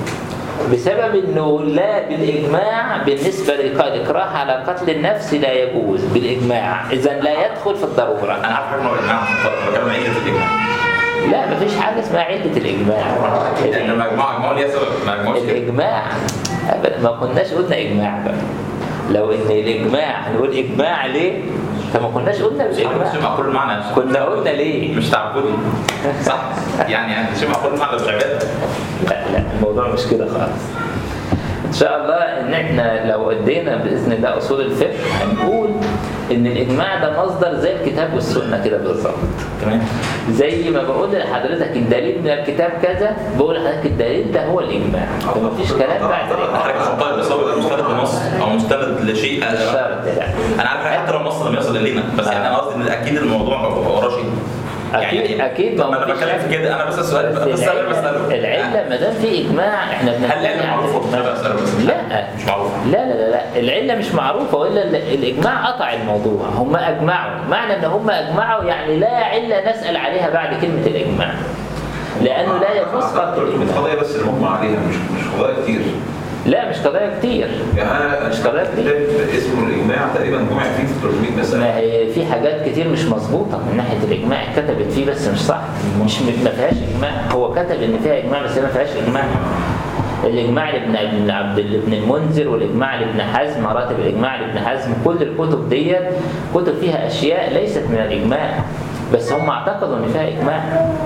بسبب انه لا بالاجماع بالنسبه للاكراه على قتل النفس لا يجوز بالاجماع اذا لا يدخل في الضروره انا عارف حاجه نوع الاجماع انا بتكلم عن عله الاجماع لا مفيش حاجه اسمها عله الاجماع يعني لما اجمعوا اجمعوا ليها سبب ما اجمعوش كده الاجماع أبدا ما كناش قلنا اجماع بقى لو ان الاجماع هنقول اجماع ليه فما كناش قلنا مش بالاجماع مع كل معنى كنا قلنا ليه مش تعبدي صح يعني يعني مش مع كل معنى مش عباده لا لا الموضوع مش كده خالص ان شاء الله ان احنا لو ادينا باذن الله اصول الفقه هنقول ان الاجماع ده مصدر زي الكتاب والسنه كده بالظبط تمام زي ما بقول لحضرتك الدليل من الكتاب كذا بقول لحضرتك الدليل ده هو الاجماع فمفيش كلام بعد الاجماع حضرتك مش مطالب بس هو مستند لنص او مستند لشيء مش شرط لا انا عارف حتى لو النص لم يصل الينا بس يعني انا قصدي ان اكيد الموضوع وراه شيء أكيد- أكيد طب ما انا فيش بتكلم في كده انا بس السؤال بس بس السؤال العله بساله العله ما دام في اجماع احنا هل بنتكلم العله عن معروفه؟ الإجماع. أنا بسأله بس. لا مش معروفه لا لا لا لا العله مش معروفه والا ال- الاجماع قطع الموضوع هم اجمعوا معنى ان هم اجمعوا يعني لا عله نسال عليها بعد كلمه الاجماع لانه لا يجوز قتل الاجماع القضايا بس اللي مجمع عليها مش مش قضايا كتير لا مش قضايا كتير يعني انا مش قضايا كتير. كتاب اسمه الاجماع تقريبا جمع فيه 300 مساله ما هي في حاجات كتير مش مظبوطه من ناحيه الاجماع كتبت فيه بس مش صح مش ما فيهاش اجماع هو كتب ان فيها اجماع بس هي ما فيهاش اجماع الاجماع لابن ابن عبد ابن المنذر والاجماع لابن حزم مراتب الاجماع لابن حزم كل الكتب ديت كتب فيها اشياء ليست من الاجماع بس هم اعتقدوا ان فيها اجماع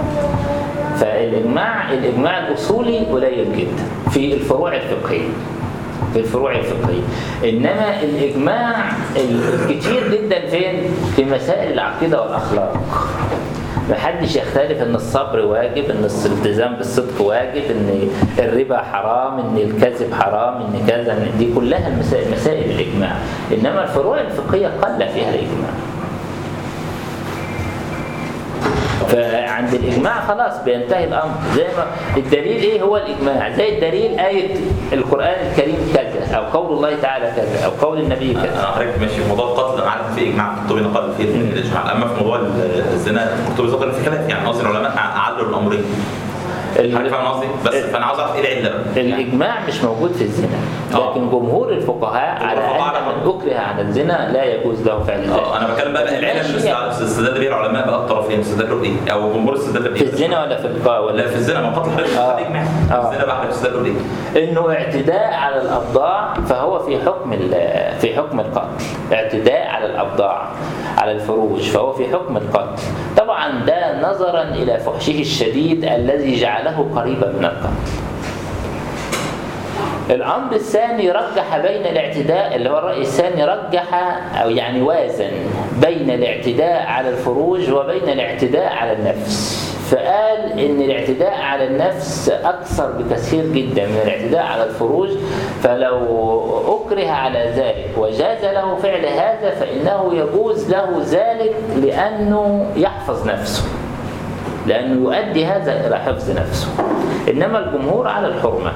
فالاجماع الاجماع الاصولي قليل جدا في الفروع الفقهيه في الفروع الفقهيه انما الاجماع الكتير جدا فين في مسائل العقيده والاخلاق محدش يختلف ان الصبر واجب ان الالتزام بالصدق واجب ان الربا حرام ان الكذب حرام ان كذا إن دي كلها المسائل مسائل الاجماع انما الفروع الفقهيه قل فيها الاجماع فعند الاجماع خلاص بينتهي الامر زي ما الدليل ايه هو الاجماع زي الدليل ايه القران الكريم كذا او قول الله تعالى كذا او قول النبي كذا انا حضرتك ماشي في موضوع القتل انا عارف إن في اجماع القرطبي نقل فيه الاجماع اما في موضوع الزنا القرطبي ذكر إن في خلاف يعني قصدي العلماء اعلوا الامرين حضرتك فاهم قصدي بس فانا عاوز اعرف ايه العله بقى يعني الاجماع مش موجود في الزنا آه. لكن جمهور الفقهاء على الفقهاء ان على- من اكره على الزنا لا يجوز له فعل ذلك اه انا بتكلم بقى بقى العله اللي ماشي. استع- استدل بيها العلماء بقى الطرفين استدلوا بايه او جمهور استدل بايه في الزنا ولا في القاء ولا ولا في الزنا ما قتل حضرتك آه. ده اجماع آه. الزنا بقى حضرتك استدلوا بايه انه اعتداء على الابضاع فهو في حكم ال- في حكم القتل اعتداء على الابضاع على الفروج فهو في حكم القتل طبعا ده نظرا الى فحشه الشديد الذي جعله قريبا من القتل الامر الثاني رجح بين الاعتداء اللي هو الراي الثاني رجح او يعني وازن بين الاعتداء على الفروج وبين الاعتداء على النفس فقال ان الاعتداء على النفس اكثر بكثير جدا من الاعتداء على الفروج فلو اكره على ذلك وجاز له فعل هذا فانه يجوز له ذلك لانه يحفظ نفسه لانه يؤدي هذا الى حفظ نفسه انما الجمهور على الحرمه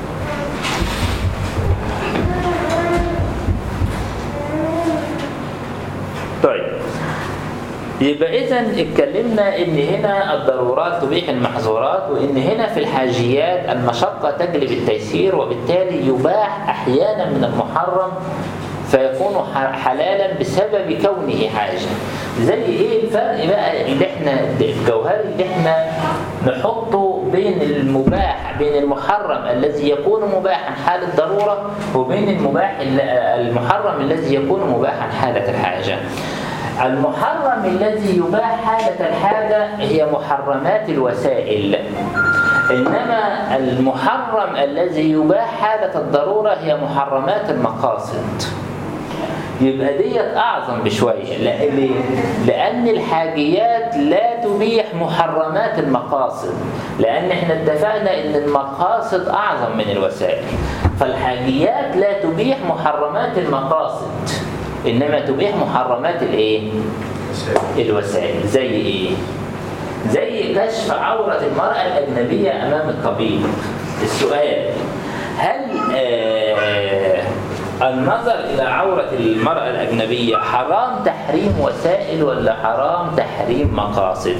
طيب يبقى اذا اتكلمنا ان هنا الضرورات تبيح المحظورات وان هنا في الحاجيات المشقه تجلب التيسير وبالتالي يباح احيانا من المحرم فيكون ح- حلالا بسبب كونه حاجه زي ايه الفرق بقى اللي احنا الجوهري اللي احنا نحطه بين المباح بين المحرم الذي يكون مباحا حال الضروره وبين المباح ال- المحرم الذي يكون مباحا حاله الحاجه المحرم الذي يباح حالة الحاجة هي محرمات الوسائل إنما المحرم الذي يباح حالة الضرورة هي محرمات المقاصد يبقى ديت أعظم بشوية لأ- ليه؟ لأن الحاجيات لا تبيح محرمات المقاصد لأن احنا اتفقنا إن المقاصد أعظم من الوسائل فالحاجيات لا تبيح محرمات المقاصد إنما تبيح محرمات الإيه؟ الوسائل زي إيه؟ زي كشف عورة المرأة الأجنبية أمام الطبيب السؤال هل آه النظر إلى عورة المرأة الأجنبية حرام تحريم وسائل ولا حرام تحريم مقاصد؟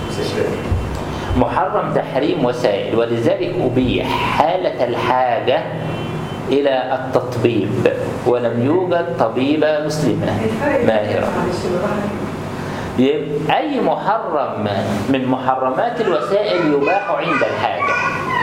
محرم تحريم وسائل ولذلك أبيح حالة الحاجة إلى التطبيب ولم يوجد طبيبة مسلمة الفرق ماهرة معلش بالراحة. يبقى أي محرم من محرمات الوسائل يباح عند الحاجة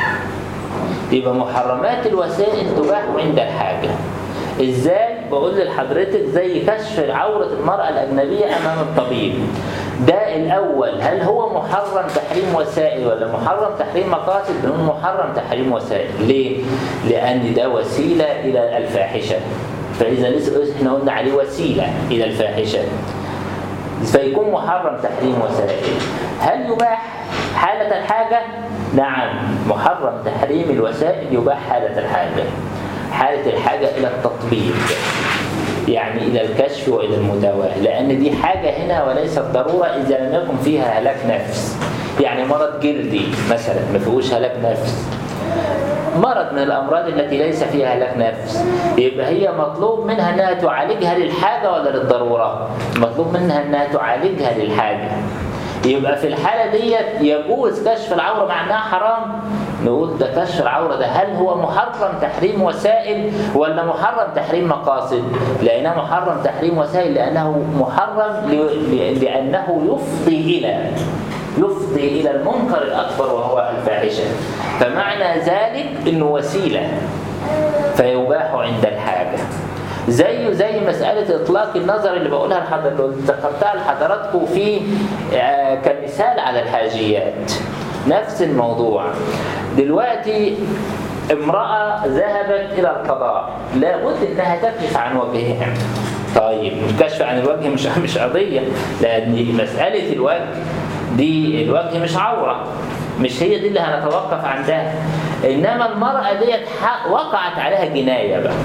يبقى محرمات الوسائل تباح عند الحاجة ازاي بقول لحضرتك زي كشف عورة المرأة الأجنبية أمام الطبيب ده الأول هل هو محرم تحريم وسائل ولا محرم تحريم مقاصد بنقول محرم تحريم وسائل ليه؟ لأن ده وسيلة إلى الفاحشة فإذا لسه احنا قلنا عليه وسيلة إلى الفاحشة فيكون محرم تحريم وسائل هل يباح حالة الحاجة؟ نعم محرم تحريم الوسائل يباح حالة الحاجة حالة الحاجة إلى التطبيب يعني إلى الكشف وإلى المداواة لأن دي حاجة هنا وليست ضرورة إذا لم يكن فيها هلاك نفس يعني مرض جلدي مثلا ما فيهوش هلاك نفس مرض من الأمراض التي ليس فيها هلاك نفس يبقى هي مطلوب منها أنها تعالجها للحاجة ولا للضرورة مطلوب منها أنها تعالجها للحاجة يبقى في الحالة ديت يجوز كشف العورة مع أنها حرام نقول ده كشف العورة ده هل هو محرم تحريم وسائل ولا محرم تحريم مقاصد لأنه محرم تحريم وسائل لأنه محرم ل- ل- لأنه يفضي إلى يفضي إلى المنكر الأكبر وهو الفاحشة فمعنى ذلك أنه وسيلة فيباح عند الحاجة زيه زي مسألة إطلاق النظر اللي بقولها لحضرتك اللي ذكرتها لحضراتكم في آه، كمثال على الحاجيات نفس الموضوع دلوقتي امرأة ذهبت إلى القضاء لابد إنها تكشف عن وجهها طيب الكشف عن الوجه مش مش قضية لأن مسألة الوجه دي الوجه مش عورة مش هي دي اللي هنتوقف عندها إنما المرأة ديت حق- وقعت عليها جناية بقى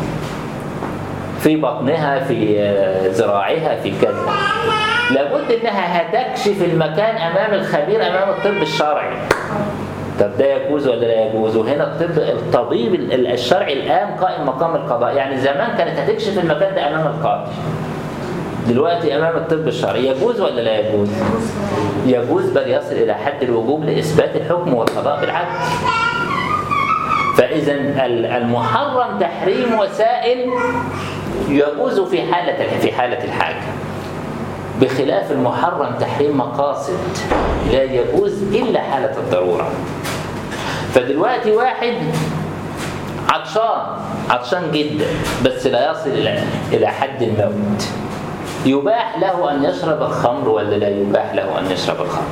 في بطنها في آه، ذراعها في كذا لابد انها هتكشف المكان امام الخبير امام الطب الشرعي طب ده يجوز ولا لا يجوز وهنا الطب الطبيب ال- ال- الشرعي الان قائم مقام القضاء يعني زمان كانت هتكشف المكان ده امام القاضي دلوقتي امام الطب الشرعي يجوز ولا لا يجوز يجوز بل يصل الى حد الوجوب لاثبات الحكم والقضاء بالعدل فإذا ال- المحرم تحريم وسائل يجوز في حالة في حالة الحاجة بخلاف المحرم تحريم مقاصد لا يجوز إلا حالة الضرورة فدلوقتي واحد عطشان عطشان جدا بس لا يصل إلى إلى حد الموت يباح له أن يشرب الخمر ولا لا يباح له أن يشرب الخمر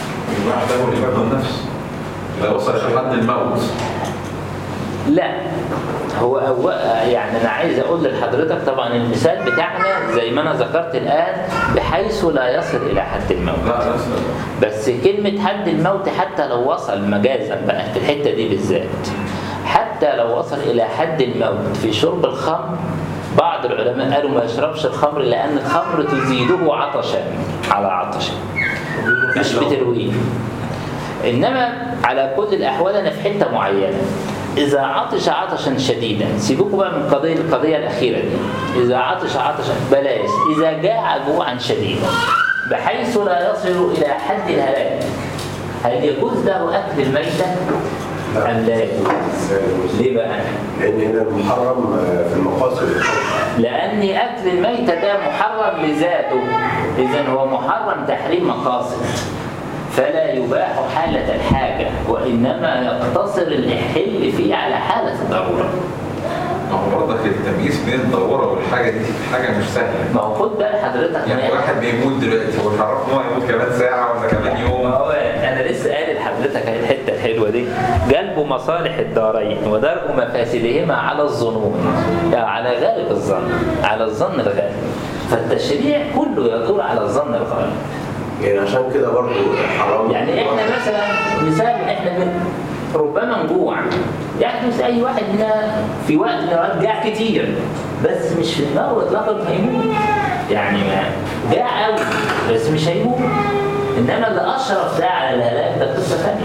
يبقى ده هو الإباحة النفس لو وصل لحد الموت لا هو أو يعني انا عايز اقول لحضرتك طبعا المثال بتاعنا زي ما انا ذكرت الان بحيث لا يصل الى حد الموت لا بس بس كلمة حد الموت حتى لو وصل مجازا بقى في الحتة دي بالذات حتى لو وصل إلى حد الموت في شرب الخمر بعض العلماء قالوا ما يشربش الخمر لأن الخمر تزيده عطشا على عطشه مش بترويه إنما على كل الأحوال أنا في حتة معينة إذا عطش عطشا شديدا سيبوكوا بقى من القضية القضية الأخيرة دي إذا عطش عطشا بلاش إذا جاع جوعا شديدا بحيث لا يصل إلى حد الهلاك هل يجوز له أكل الميتة أم لا يجوز؟ ليه بقى؟ لان هنا المحرم آه، في المقاصد لأن أكل الميتة ده محرم لذاته إذا هو محرم تحريم مقاصد فلا يباح حالة الحاجة وإنما يقتصر الحل فيه على حالة الضرورة ما هو برضك التمييز بين الضروره والحاجه دي حاجه مش سهله ما هو خد بال حضرتك ما يعني هي- واحد بيموت دلوقتي هو مش عارف ان هو هيموت كمان ساعه ولا كمان ما يوم هو انا لسه قايل لحضرتك اهي الحته الحلوه دي جلب مصالح الدارين ودرء مفاسدهما على الظنون يعني على غالب الظن على الظن الغالب فالتشريع كله يدور على الظن الغالب يعني عشان كده برضه حرام يعني احنا مثلا مثال احنا بن ربما نجوع يحدث اي واحد منا في وقت من الاوقات جاع كتير بس مش في دماغه اطلاقا هيموت يعني ما جاع قوي بس مش هيموت انما اللي اشرف ده على الهلاك ده قصه ثانيه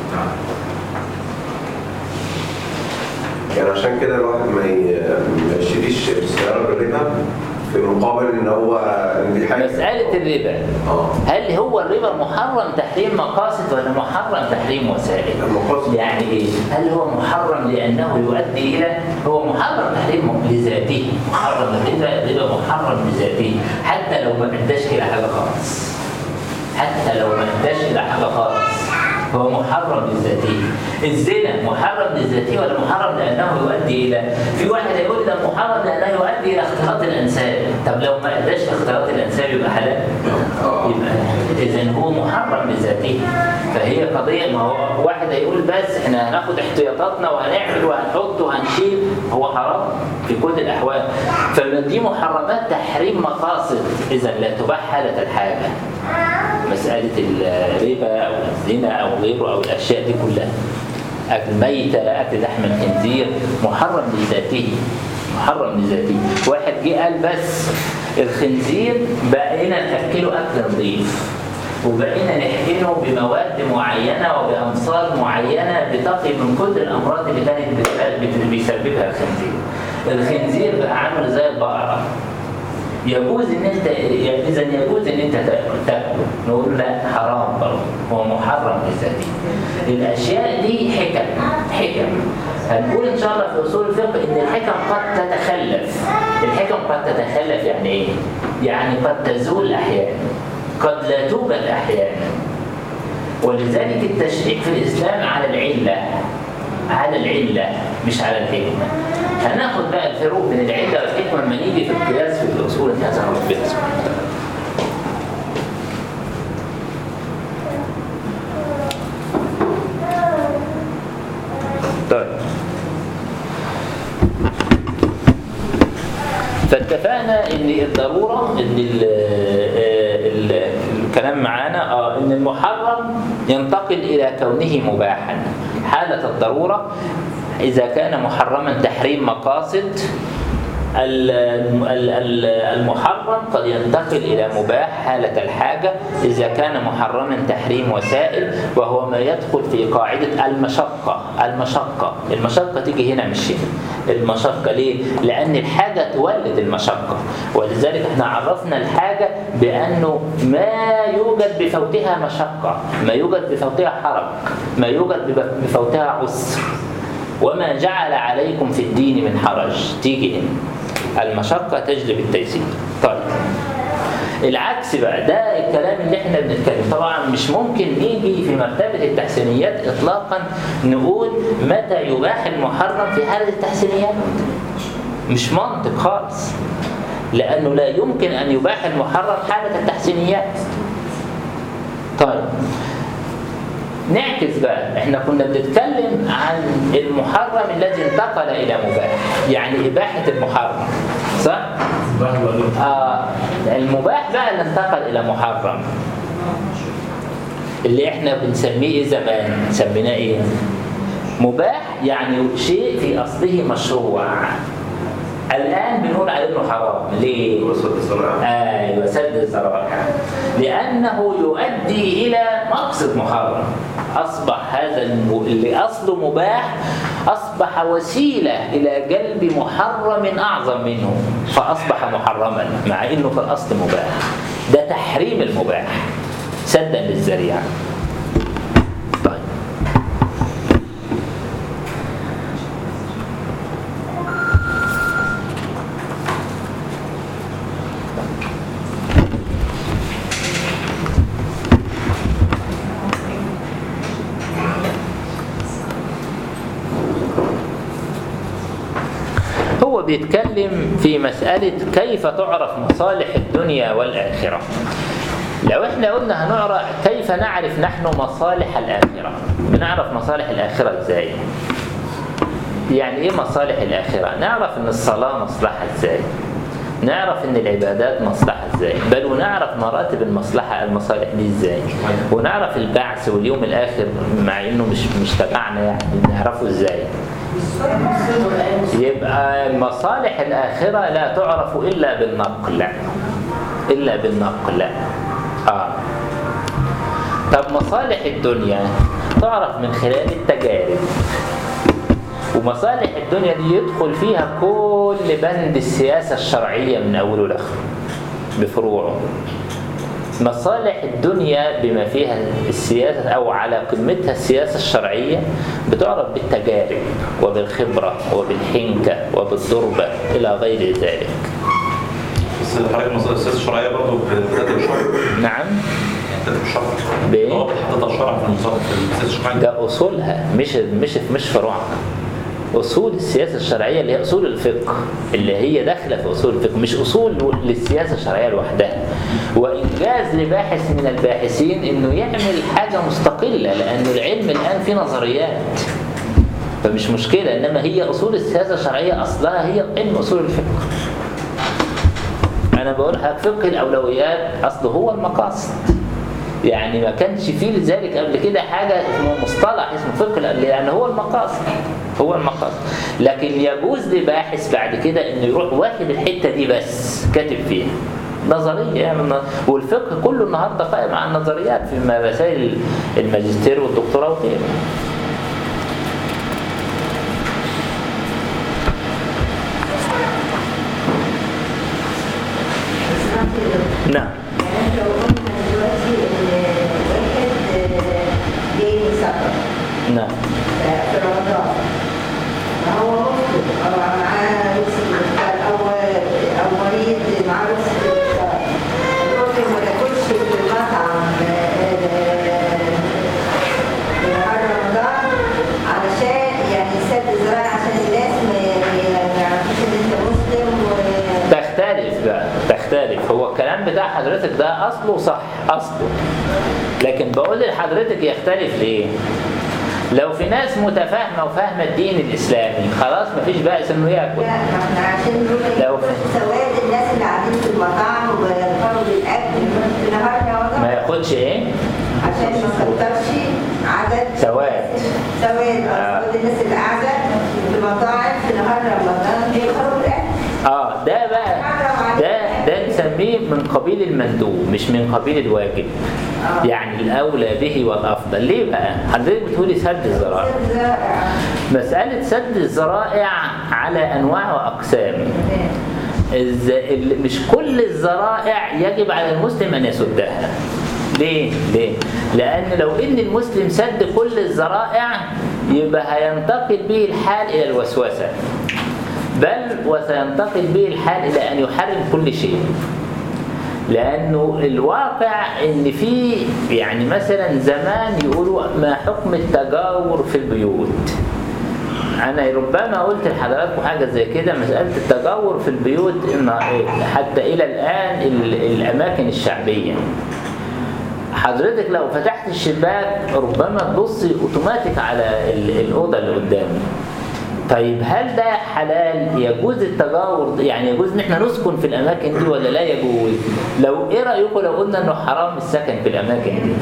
يعني عشان كده الواحد ما ي- ما يشتريش السيارة بالربا في مقابل ان هو ان دي حاجة مساله الربا اه هل هو الربا محرم تحريم مقاصد ولا محرم تحريم وسائل؟ المقاصد. يعني ايه؟ هل هو محرم لانه يؤدي الى هو محرم تحريم لذاته، محرم الربا الربا محرم لذاته، حتى لو ما اداش الى حاجه خالص. حتى لو ما اداش الى حاجه خالص هو محرم لذاته الزنا محرم لذاته ولا محرم لانه يؤدي الى في واحد يقول ده محرم لانه يؤدي الى اختلاط الانساب طب لو ما اداش لاختلاط الانساب يبقى حلال يبقى اذا هو محرم لذاته فهي قضيه ما هو واحد هيقول بس احنا هناخد احتياطاتنا وهنعمل وهنحط وهنشيل هو حرام في كل الاحوال فدي محرمات تحريم مقاصد اذا لا تباح حاله الحاجه مسألة الربا أو الزنا أو غيره أو الأشياء دي كلها أكل ميتة أكل لحم الخنزير محرم لذاته محرم لذاته واحد جه قال بس الخنزير بقينا نأكله أكل نظيف وبقينا نحقنه بمواد معينة وبأمصار معينة بتقي من كل الأمراض اللي كانت بت- بت- بيسببها الخنزير الخنزير بقى عامل زي البقرة يجوز ان انت اذا يجوز ان انت تاكل تاكله نقول لا حرام برضه هو محرم لذاته الاشياء دي حكم حكم هنقول ان شاء الله في اصول الفقه ان الحكم قد تتخلف الحكم قد تتخلف يعني ايه يعني قد تزول احيانا قد لا توجد احيانا ولذلك التشريع في الاسلام على العله على العله مش على الحكمه هناخد بقى الفروق بين العله والحكمه لما نيجي في القياس في الاصول اللي هذا ربنا سبحانه وتعالى طيب فاتفقنا ان الضروره ان ال ال الكلام معانا اه ان المحرم ينتقل الى كونه مباحا حاله الضروره اذا كان محرما تحريم مقاصد ال- ال- ال- المحرم قد ينتقل إلى مباح حالة الحاجة إذا كان محرما تحريم وسائل وهو ما يدخل في قاعدة المشقة المشقة المشقة تيجي هنا مش هنا المشقة ليه؟ لأن الحاجة تولد المشقة ولذلك احنا عرفنا الحاجة بأنه ما يوجد بفوتها مشقة ما يوجد بفوتها حرج ما يوجد بفوتها عسر وما جعل عليكم في الدين من حرج تيجي هنا المشقة تجلب التيسير طيب العكس بقى ده الكلام اللي احنا بنتكلم طبعا مش ممكن نيجي في مرتبة التحسينيات اطلاقا نقول متى يباح المحرم في حالة التحسينيات مش منطق خالص لأنه لا يمكن أن يباح المحرم حالة التحسينيات طيب نعكس بقى احنا كنا بنتكلم عن المحرم الذي انتقل الى مباح يعني اباحه المحرم صح آه المباح بقى اللي انتقل الى محرم اللي احنا بنسميه ايه زمان سميناه ايه مباح يعني شيء في اصله مشروع الان بنقول عليه انه حرام ليه وسط الصراع ايوه سد الذرائع لانه يؤدي الى مقصد محرم اصبح هذا الم- اللي اصله مباح اصبح وسيله الى جلب محرم اعظم منه فاصبح محرما مع انه في الاصل مباح ده تحريم المباح سدا للذريعه طيب هو بيتكلم في مسألة كيف تعرف مصالح الدنيا والآخرة لو احنا قلنا هنعرف كيف نعرف نحن مصالح الآخرة بنعرف مصالح الآخرة ازاي يعني ايه مصالح الآخرة نعرف ان الصلاة مصلحة ازاي نعرف ان العبادات مصلحة ازاي بل ونعرف مراتب المصلحة المصالح دي ازاي ونعرف البعث واليوم الآخر مع انه مش مش تبعنا يعني نعرفه ازاي يبقى مصالح الآخرة لا تعرف إلا بالنقل إلا بالنقل آه طب مصالح الدنيا تعرف من خلال التجارب ومصالح الدنيا دي يدخل فيها كل بند السياسة الشرعية من أوله لآخره بفروعه مصالح الدنيا بما فيها السياسة أو على قمتها السياسة الشرعية بتعرف بالتجارب وبالخبرة وبالحنكة وبالضربة إلى غير ذلك بس حضرتك مصادر السياسه الشرعيه برضه بترتب الشرع نعم يعني بترتب الشرع بإيه؟ ضوابط حطتها الشرع في المصادر في السياسه الشرعيه ده أصولها مش مش مش فروعها أصول السياسة الشرعية اللي هي أصول الفقه اللي هي داخلة في أصول الفقه مش أصول للسياسة الشرعية لوحدها وإنجاز لباحث من الباحثين إنه يعمل حاجة مستقلة لأن العلم الآن فيه نظريات فمش مشكلة إنما هي أصول السياسة الشرعية أصلها هي علم أصول الفقه أنا بقول لك فقه الأولويات أصله هو المقاصد يعني ما كانش فيه لذلك قبل كده حاجة اسمه مصطلح اسمه فقه الأ- لأن هو المقاصد هو المقاصد لكن يجوز لباحث بعد كده إنه يروح واخد الحتة دي بس كاتب فيها نظرية يعني من- والفقه كله النهاردة قائم على النظريات في مسائل الماجستير والدكتوراه وغيره نعم يعني انت لو قلنا دلوقتي ان واحد جاي مسافر نعم في رمضان ما هو مسلم او معاه رزق الافطار او او مريض معاه رزق الافطار ممكن ما تاكلش في المطعم في نهار رمضان علشان يعني سد ذراع عشان الناس ما ما يعرفوش ان انت مسلم و تختلف بقى تختلف هو الكلام بتاع حضرتك ده اصله صح اصله لكن بقول لحضرتك يختلف ليه لو في ناس متفاهمه وفاهمه الدين الاسلامي خلاص مفيش بأس انه ياكل لا ما احنا عشان نقول لك لو- سواد الناس اللي قاعدين في المطاعم ويرفعوا بالاكل في نهار ما رمضان ياخدش ايه عشان ما كترش عدد سواد. سواد آه. اه سواد الناس اللي قاعده في المطاعم في نهار رمضان بيرفعوا بالاكل اه ده بقى ده ده نسميه من قبيل المندوب مش من قبيل الواجب آه. يعني الاولى به والافضل ليه بقى حضرتك بتقولي سد الذرائع سد ذرائع. مساله سد الذرائع على انواع واقسام الز... ال- مش كل الذرائع يجب على المسلم ان يسدها ليه؟ ليه؟ لأن لو إن المسلم سد كل الذرائع يبقى هينتقل به الحال إلى الوسوسة بل وسينتقل به الحال إلى أن يحرم كل شيء لأنه الواقع إن في يعني مثلا زمان يقولوا ما حكم التجاور في البيوت أنا ربما قلت لحضراتكم حاجة زي كده مسألة التجاور في البيوت إن حتى إلى الآن ال- الأماكن الشعبية حضرتك لو فتحت الشباك ربما تبصي اوتوماتيك على ال- الاوضه اللي قدامي طيب هل ده حلال يجوز التجاور يعني يجوز ان احنا نسكن في الاماكن دي ولا لا يجوز لو ايه رايكم لو قلنا انه حرام السكن في الاماكن دي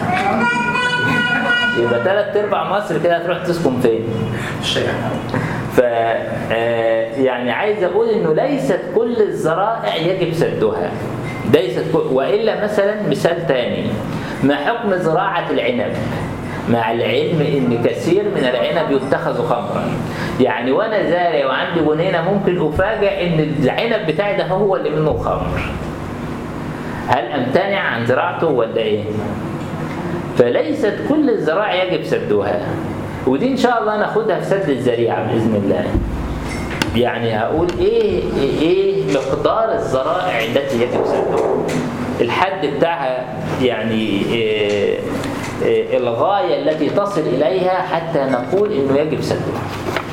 يبقى ثلاث ارباع مصر كده هتروح تسكن فين الشارع ف آه، يعني عايز اقول انه ليست كل الذرائع يجب سدها ليست كل والا مثلا مثال تاني ما حكم زراعه العنب مع العلم ان كثير من العنب يتخذ خمرا يعني وانا زارع وعندي جنينه ممكن افاجئ ان العنب بتاعي ده هو اللي منه الخمر هل امتنع عن زراعته ولا ايه فليست كل الزراعة يجب سدها ودي ان شاء الله ناخدها في سد الذريعة بإذن الله يعني هقول ايه ايه, إيه مقدار الذرائع التي يجب سدها الحد بتاعها يعني إيه إيه الغاية التي تصل إليها حتى نقول إنه يجب سدها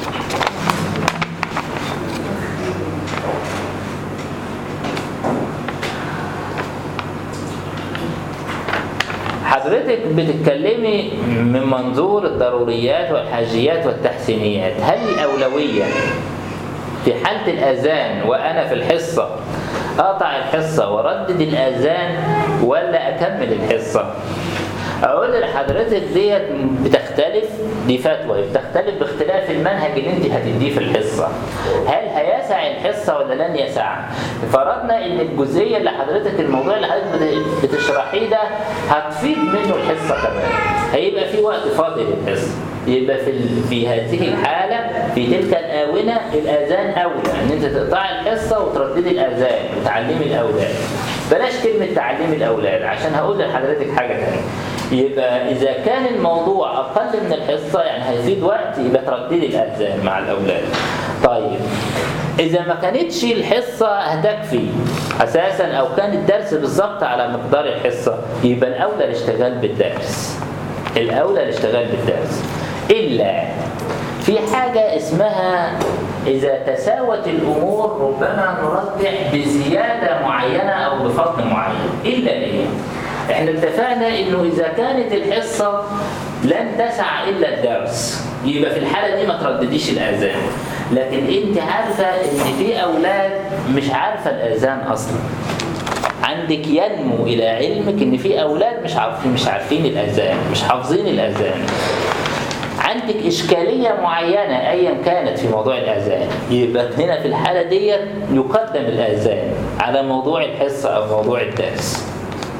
حضرتك بتتكلمي من منظور الضروريات والحاجيات والتحسينيات هل الأولوية في حالة الأذان وأنا في الحصة أقطع الحصة وردد الأذان ولا أكمل الحصة أقول لحضرتك ديت بتختلف دي فتوى بتختلف باختلاف المنهج اللي أنت هتديه في الحصة هل هيسع الحصة ولا لن يسع فرضنا إن الجزئية اللي حضرتك الموضوع اللي حضرتك بت- بتشرحيه ده هتفيد منه الحصة كمان هيبقى في وقت فاضي للحصة يبقى في ال- في هذه الحالة في تلك الآونة الأذان أولى إن أنت تقطعي الحصة وترددي الأذان وتعلمي الأولاد بلاش كلمة تعليم الأولاد عشان هقول لحضرتك حاجة تانية يبقى إذا كان الموضوع أقل من الحصة يعني هيزيد وقت يبقى ترددي الأذان مع الأولاد طيب إذا ما كانتش الحصة هتكفي أساسا أو كان الدرس بالظبط على مقدار الحصة يبقى الأولى الاشتغال بالدرس الأولى الاشتغال بالدرس إلا في حاجة اسمها إذا تساوت الأمور ربما نرجح بزيادة معينة أو بفضل معين إلا إيه؟ إحنا اتفقنا إنه إذا كانت الحصة لن تسع إلا الدرس يبقى في الحالة دي ما تردديش الأذان لكن أنت عارفة إن في أولاد مش عارفة الأذان أصلا عندك ينمو الى علمك ان في اولاد مش عارفين مش عارفين الاذان مش حافظين الاذان عندك اشكاليه معينه ايا كانت في موضوع الاذان يبقى هنا في الحاله ديت يقدم الاذان على موضوع الحصه او موضوع الدرس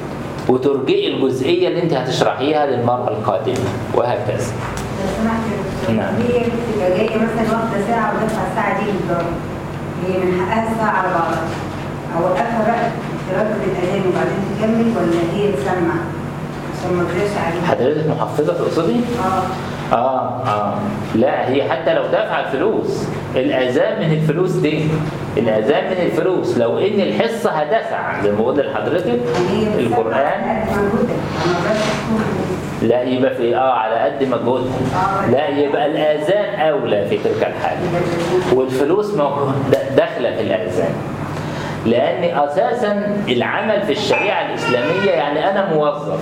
وترجئي الجزئيه اللي انت هتشرحيها للمره القادمه وهكذا لو سمحت يا دكتور، نعم. هي بتبقى جايه مثلا واخده ساعه ودافعه الساعه دي بالضبط هي من حقها الساعه على بعضها اوقفها بقى تردد الاذان وبعدين تكمل ولا هي تسمع عشان ما تضيعش عليها حضرتك محفظه تقصدي؟ اه اه اه لا هي حتى لو دافعه الفلوس الاذان من الفلوس دي الاذان من الفلوس لو ان الحصه هدفع زي ما بقول لحضرتك هي بتسمع القران على قد مجهودها ما بقاش تكون لا يبقى في اه على قد مجهودها لا يبقى الاذان اولى في تلك الحاله والفلوس موجودة داخله في الاذان لان اساسا العمل في الشريعه الاسلاميه يعني انا موظف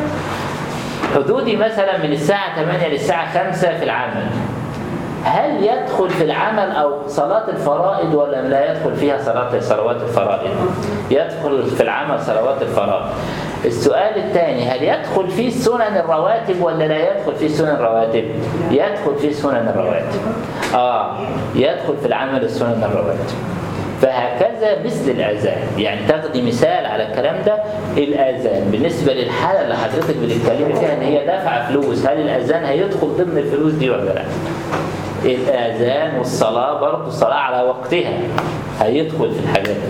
حدودي مثلا من الساعه 8 للساعه 5 في العمل هل يدخل في العمل او صلاه الفرائض ولا لا يدخل فيها صلاه صلوات الفرائض يدخل في العمل صلوات الفرائض السؤال الثاني هل يدخل فيه سنن الرواتب ولا لا يدخل فيه سنن الرواتب يدخل فيه سنن الرواتب اه يدخل في العمل السنن الرواتب فهكذا مثل الأذان يعني تاخدي مثال على الكلام ده الأذان بالنسبة للحالة اللي حضرتك بتتكلمي فيها إن هي دافعة فلوس هل الأذان هيدخل ضمن الفلوس دي ولا لا؟ الآذان والصلاة برضه الصلاة على وقتها هيدخل في الحاجات دي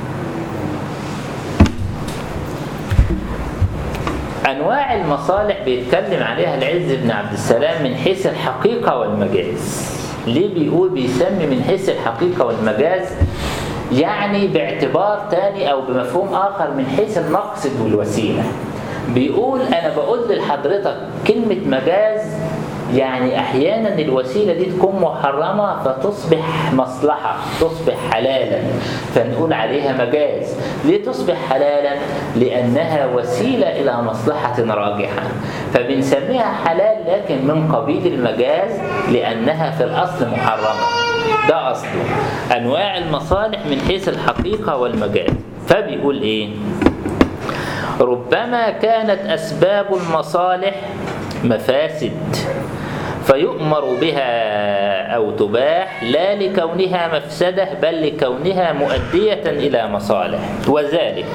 أنواع المصالح بيتكلم عليها العز بن عبد السلام من حيث الحقيقة والمجاز ليه بيقول بيسمي من حيث الحقيقة والمجاز يعني باعتبار تاني أو بمفهوم آخر من حيث المقصد والوسيلة بيقول أنا بقول لحضرتك كلمة مجاز يعني احيانا الوسيله دي تكون محرمه فتصبح مصلحه تصبح حلالا فنقول عليها مجاز ليه تصبح حلالا لانها وسيله الى مصلحه راجحه فبنسميها حلال لكن من قبيل المجاز لانها في الاصل محرمه ده اصله انواع المصالح من حيث الحقيقه والمجاز فبيقول ايه ربما كانت اسباب المصالح مفاسد فيؤمر بها او تباح لا لكونها مفسده بل لكونها مؤديه الى مصالح وذلك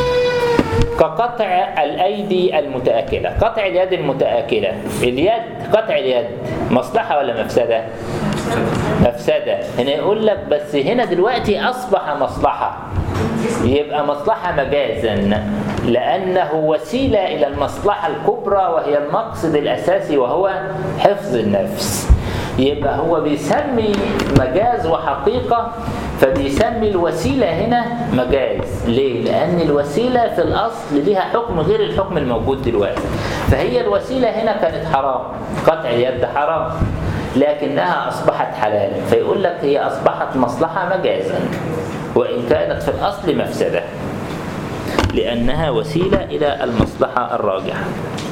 كقطع الايدي المتاكله قطع اليد المتاكله اليد قطع اليد مصلحه ولا مفسده مفسده هنا يقول لك بس هنا دلوقتي اصبح مصلحه يبقى مصلحه مجازا لانه وسيله الى المصلحه الكبرى وهي المقصد الاساسي وهو حفظ النفس يبقى هو بيسمي مجاز وحقيقه فبيسمي الوسيله هنا مجاز ليه لان الوسيله في الاصل ليها حكم غير الحكم الموجود دلوقتي فهي الوسيله هنا كانت حرام قطع اليد حرام لكنها اصبحت حلالا فيقول لك هي اصبحت مصلحه مجازا وان كانت في الاصل مفسده لانها وسيله الى المصلحه الراجحه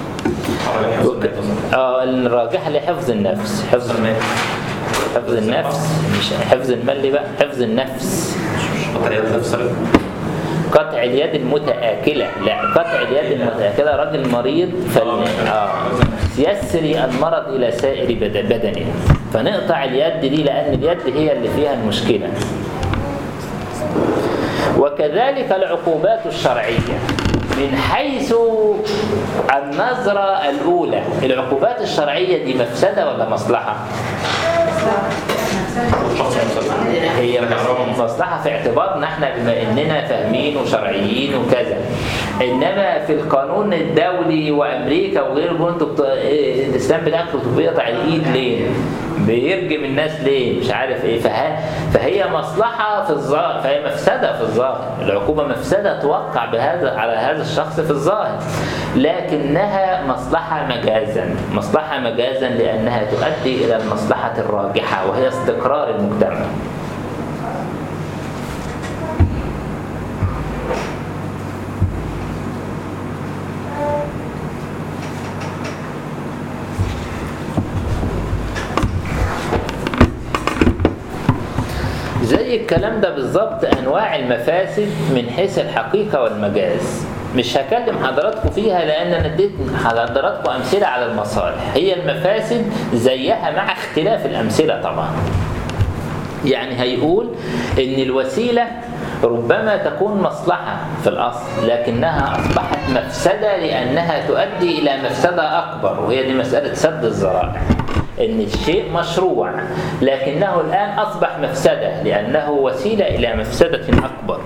اه الراجحه لحفظ النفس حفظ حفظ النفس مش حفظ المال بقى حفظ النفس قطع اليد المتآكلة لا قطع اليد المتآكلة راجل مريض فال... آه يسري المرض إلى سائر بد- بدنه فنقطع اليد دي لأن اليد هي اللي فيها المشكلة وكذلك العقوبات الشرعية من حيث النظرة الأولى العقوبات الشرعية دي مفسدة ولا مصلحة؟ هي مصلحة في اعتبارنا احنا بما اننا فاهمين وشرعيين وكذا انما في القانون الدولي وامريكا وغيره انتوا بت... إيه الاسلام بتاعكم بيقطع الايد ليه؟ بيرجم الناس ليه؟ مش عارف ايه فها... فهي مصلحة في الظاهر فهي مفسدة في الظاهر العقوبة مفسدة توقع بهذا على هذا الشخص في الظاهر لكنها مصلحة مجازا مصلحة مجازا لأنها تؤدي إلى المصلحة الراجحة وهي استقرار المجتمع زي الكلام ده بالظبط انواع المفاسد من حيث الحقيقه والمجاز مش هكلم حضراتكم فيها لان انا اديت حضراتكم امثله على المصالح هي المفاسد زيها مع اختلاف الامثله طبعا يعني هيقول ان الوسيله ربما تكون مصلحه في الاصل لكنها اصبحت مفسده لانها تؤدي الى مفسده اكبر وهي دي مساله سد الذرائع ان الشيء مشروع لكنه الان اصبح مفسده لانه وسيله الى مفسده اكبر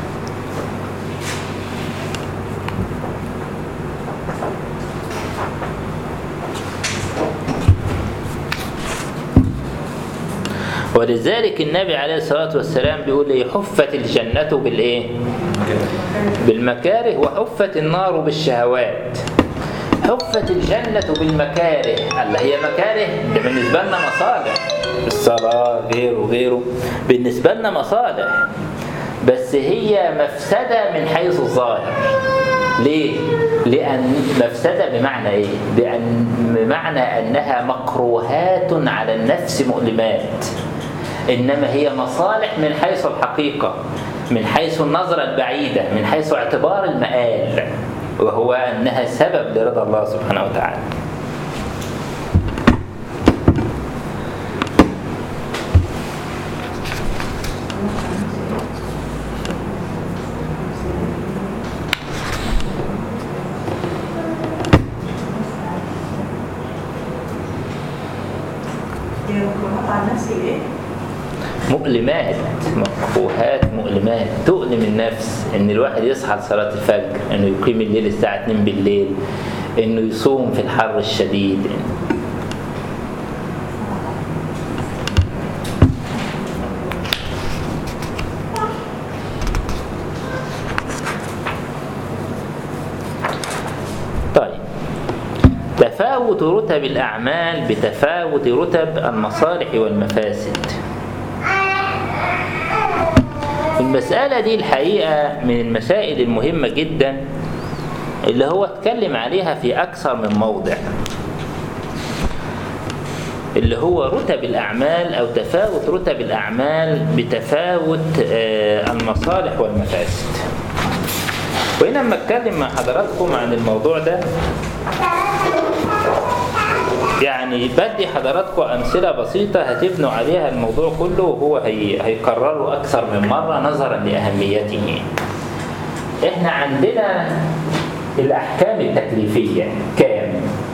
ولذلك النبي عليه الصلاة والسلام بيقول لي حفت الجنة بالإيه؟ بالمكاره وحفت النار بالشهوات حفت الجنة بالمكاره اللي هي مكاره ده بالنسبة لنا مصالح الصلاة غيره غيره بالنسبة لنا مصالح بس هي مفسدة من حيث الظاهر ليه؟ لأن مفسدة بمعنى إيه؟ بأن بمعنى أنها مكروهات على النفس مؤلمات إنما هي مصالح من حيث الحقيقة من حيث النظرة البعيدة من حيث اعتبار المآل وهو أنها سبب لرضا الله سبحانه وتعالى دي مكروهات على نفسي ايه؟ مؤلمات مكروهات مؤلمات تؤلم النفس ان الواحد يصحى لصلاة الفجر انه يقيم الليل الساعة 2 بالليل انه يصوم في الحر الشديد طيب تفاوت رتب الأعمال بتفاوت رتب المصالح والمفاسد المسألة دي الحقيقة من المسائل المهمة جدا اللي هو اتكلم عليها في أكثر من موضع اللي هو رتب الأعمال أو تفاوت رتب الأعمال بتفاوت آه، المصالح والمفاسد وهنا لما اتكلم مع حضراتكم عن الموضوع ده يعني بدي حضراتكم أمثلة بسيطة هتبنوا عليها الموضوع كله وهو هي هيكرره أكثر من مرة نظرا لأهميته إحنا عندنا الأحكام التكليفية كام؟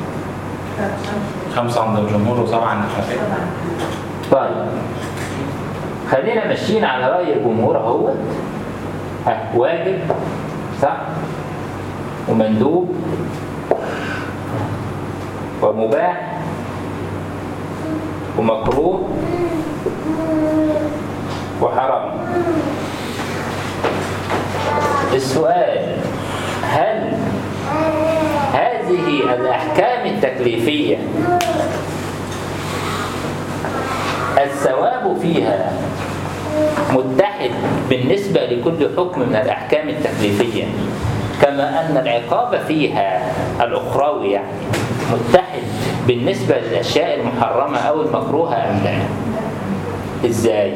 خمسة عند الجمهور وسبعة عند الحنفية طيب خلينا ماشيين على رأي الجمهور اهو ها واجب صح ومندوب ومباح ومكروه وحرام السؤال هل هذه الأحكام التكليفية الثواب فيها متحد بالنسبة لكل حكم من الأحكام التكليفية كما أن العقاب فيها الأخروي يعني متحد بالنسبة للأشياء المحرمة أو المكروهة أم لا إزاي؟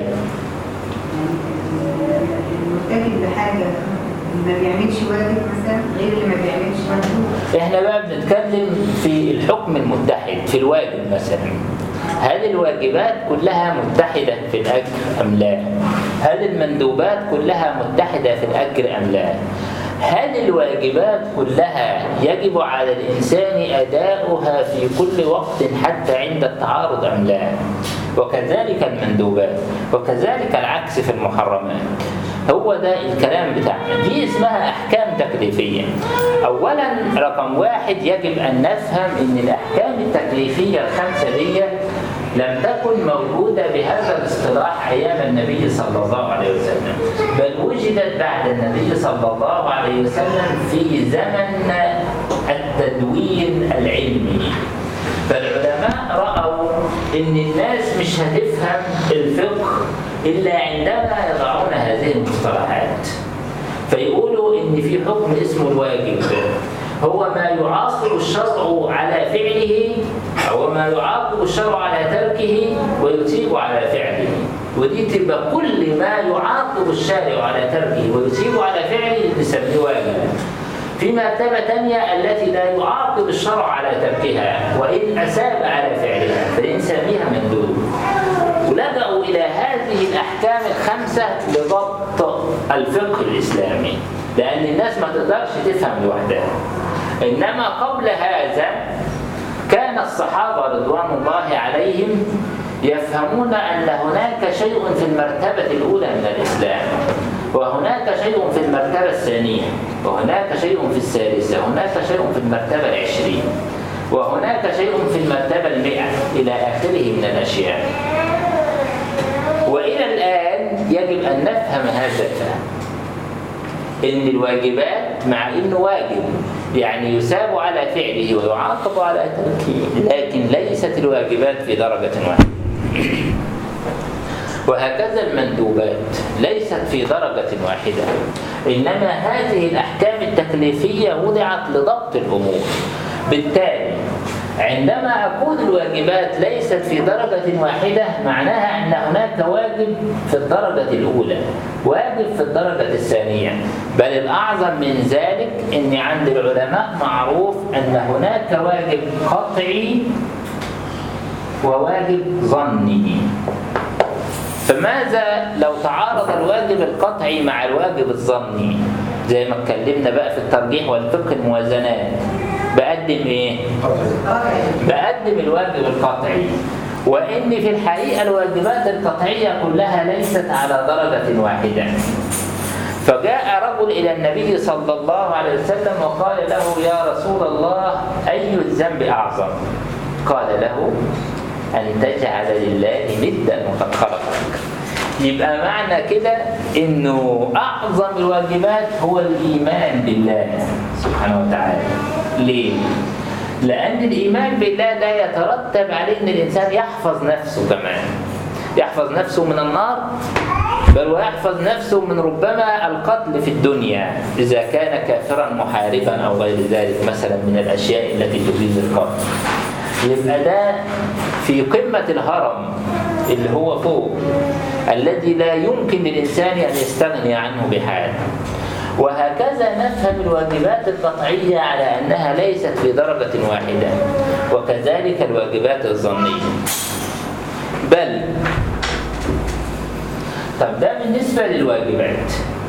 المرتكب بحاجة اللي ما بيعملش واجب مثلا غير اللي ما بيعملش مندوب احنا بقى بنتكلم في الحكم المتحد في الواجب مثلا هل الواجبات كلها متحدة في الأجر أم لا؟ هل المندوبات كلها متحدة في الأجر أم لا؟ هل الواجبات كلها يجب على الإنسان أداؤها في كل وقت حتى عند التعارض أم لا؟ وكذلك المندوبات وكذلك العكس في المحرمات هو ده الكلام بتاعنا دي اسمها أحكام تكليفية أولا رقم واحد يجب أن نفهم أن الأحكام التكليفية الخمسة دي لم تكن موجودة بهذا الاصطلاح أيام النبي صلى الله عليه وسلم بل وجدت بعد النبي صلى الله عليه وسلم في زمن التدوين العلمي فالعلماء رأوا إن الناس مش هتفهم الفقه إلا عندما يضعون هذه المصطلحات فيقولوا إن في حكم اسمه الواجب هو ما يعاقب الشرع على فعله أو ما يعاقب الشرع على تركه ويثيب على فعله ودي تبقى كل ما يعاقب الشارع على تركه ويثيب على فعله نسميه واجب في مرتبة تانية التي لا يعاقب الشرع على تركها وإن أساب على فعلها فنسميها مندوب ولجأوا إلى هذه الأحكام الخمسة لضبط الفقه الإسلامي لأن الناس ما تقدرش تفهم لوحدها إنما قبل هذا كان الصحابة رضوان الله عليهم يفهمون أن هناك شيء في المرتبة الأولى من الإسلام وهناك شيء في المرتبة الثانية وهناك شيء في الثالثة وهناك شيء في المرتبة العشرين وهناك شيء في المرتبة المئة إلى آخره من الأشياء وإلى الآن يجب أن نفهم هذا الفهم إن الواجبات مع إنه واجب يعني يثاب على فعله ويعاقب على تركه لكن ليست الواجبات في درجة واحدة وهكذا المندوبات ليست في درجة واحدة إنما هذه الأحكام التكليفية وضعت لضبط الأمور بالتالي عندما أقول الواجبات ليست في درجة واحدة معناها أن هناك واجب في الدرجة الأولى واجب في الدرجة الثانية بل الأعظم من ذلك أن عند العلماء معروف أن هناك واجب قطعي وواجب ظني فماذا لو تعارض الواجب القطعي مع الواجب الظني زي ما اتكلمنا بقى في الترجيح والفقه الموازنات بقدم ايه بقدم الواجب القطعي وان في الحقيقه الواجبات القطعيه كلها ليست على درجه واحده فجاء رجل الى النبي صلى الله عليه وسلم وقال له يا رسول الله اي الذنب اعظم قال له أن تجعل لله ندا وقد خلقك يبقى معنى كده إنه أعظم الواجبات هو الإيمان بالله سبحانه وتعالى ليه؟ لأن الإيمان بالله لا يترتب عليه أن الإنسان يحفظ نفسه كمان يحفظ نفسه من النار بل ويحفظ نفسه من ربما القتل في الدنيا إذا كان كافرا محاربا أو غير ذلك مثلا من الأشياء التي تجيز القتل يبقى ده في قمة الهرم اللي هو فوق الذي لا يمكن للإنسان أن يستغني عنه بحال وهكذا نفهم الواجبات القطعية على أنها ليست في درجة واحدة وكذلك الواجبات الظنية بل طب ده بالنسبة للواجبات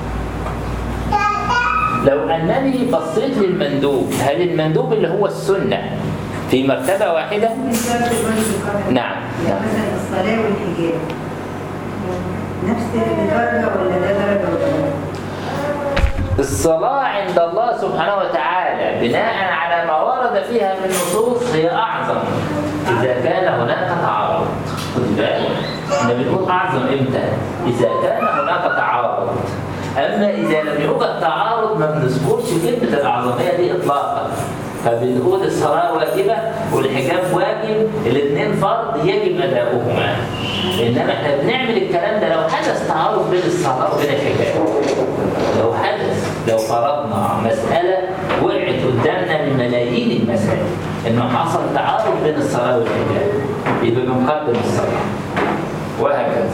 لو أنني بصيت للمندوب هل المندوب اللي هو السنة في مرتبة واحدة؟ نعم يعني مثلا الصلاة والحجاب نفس الدرجة ولا ده درجة ولا ده؟ الصلاة عند الله سبحانه وتعالى بناء على ما ورد فيها من نصوص هي أعظم إذا كان هناك تعارض خد بالك احنا بنقول أعظم إمتى؟ إذا كان هناك تعارض أما إذا لم يوجد تعارض ما بنذكرش كلمة الأعظمية دي إطلاقا فبنقول الصلاة واجبة والحجاب واجب الاثنين فرض يجب أداؤهما إنما احنا بنعمل الكلام ده لو حدث تعارض بين الصلاة وبين الحجاب لو حدث لو فرضنا مسألة وقعت قدامنا من ملايين المسائل إنه حصل تعارض بين الصلاة والحجاب يبقى بنقدم الصلاة وهكذا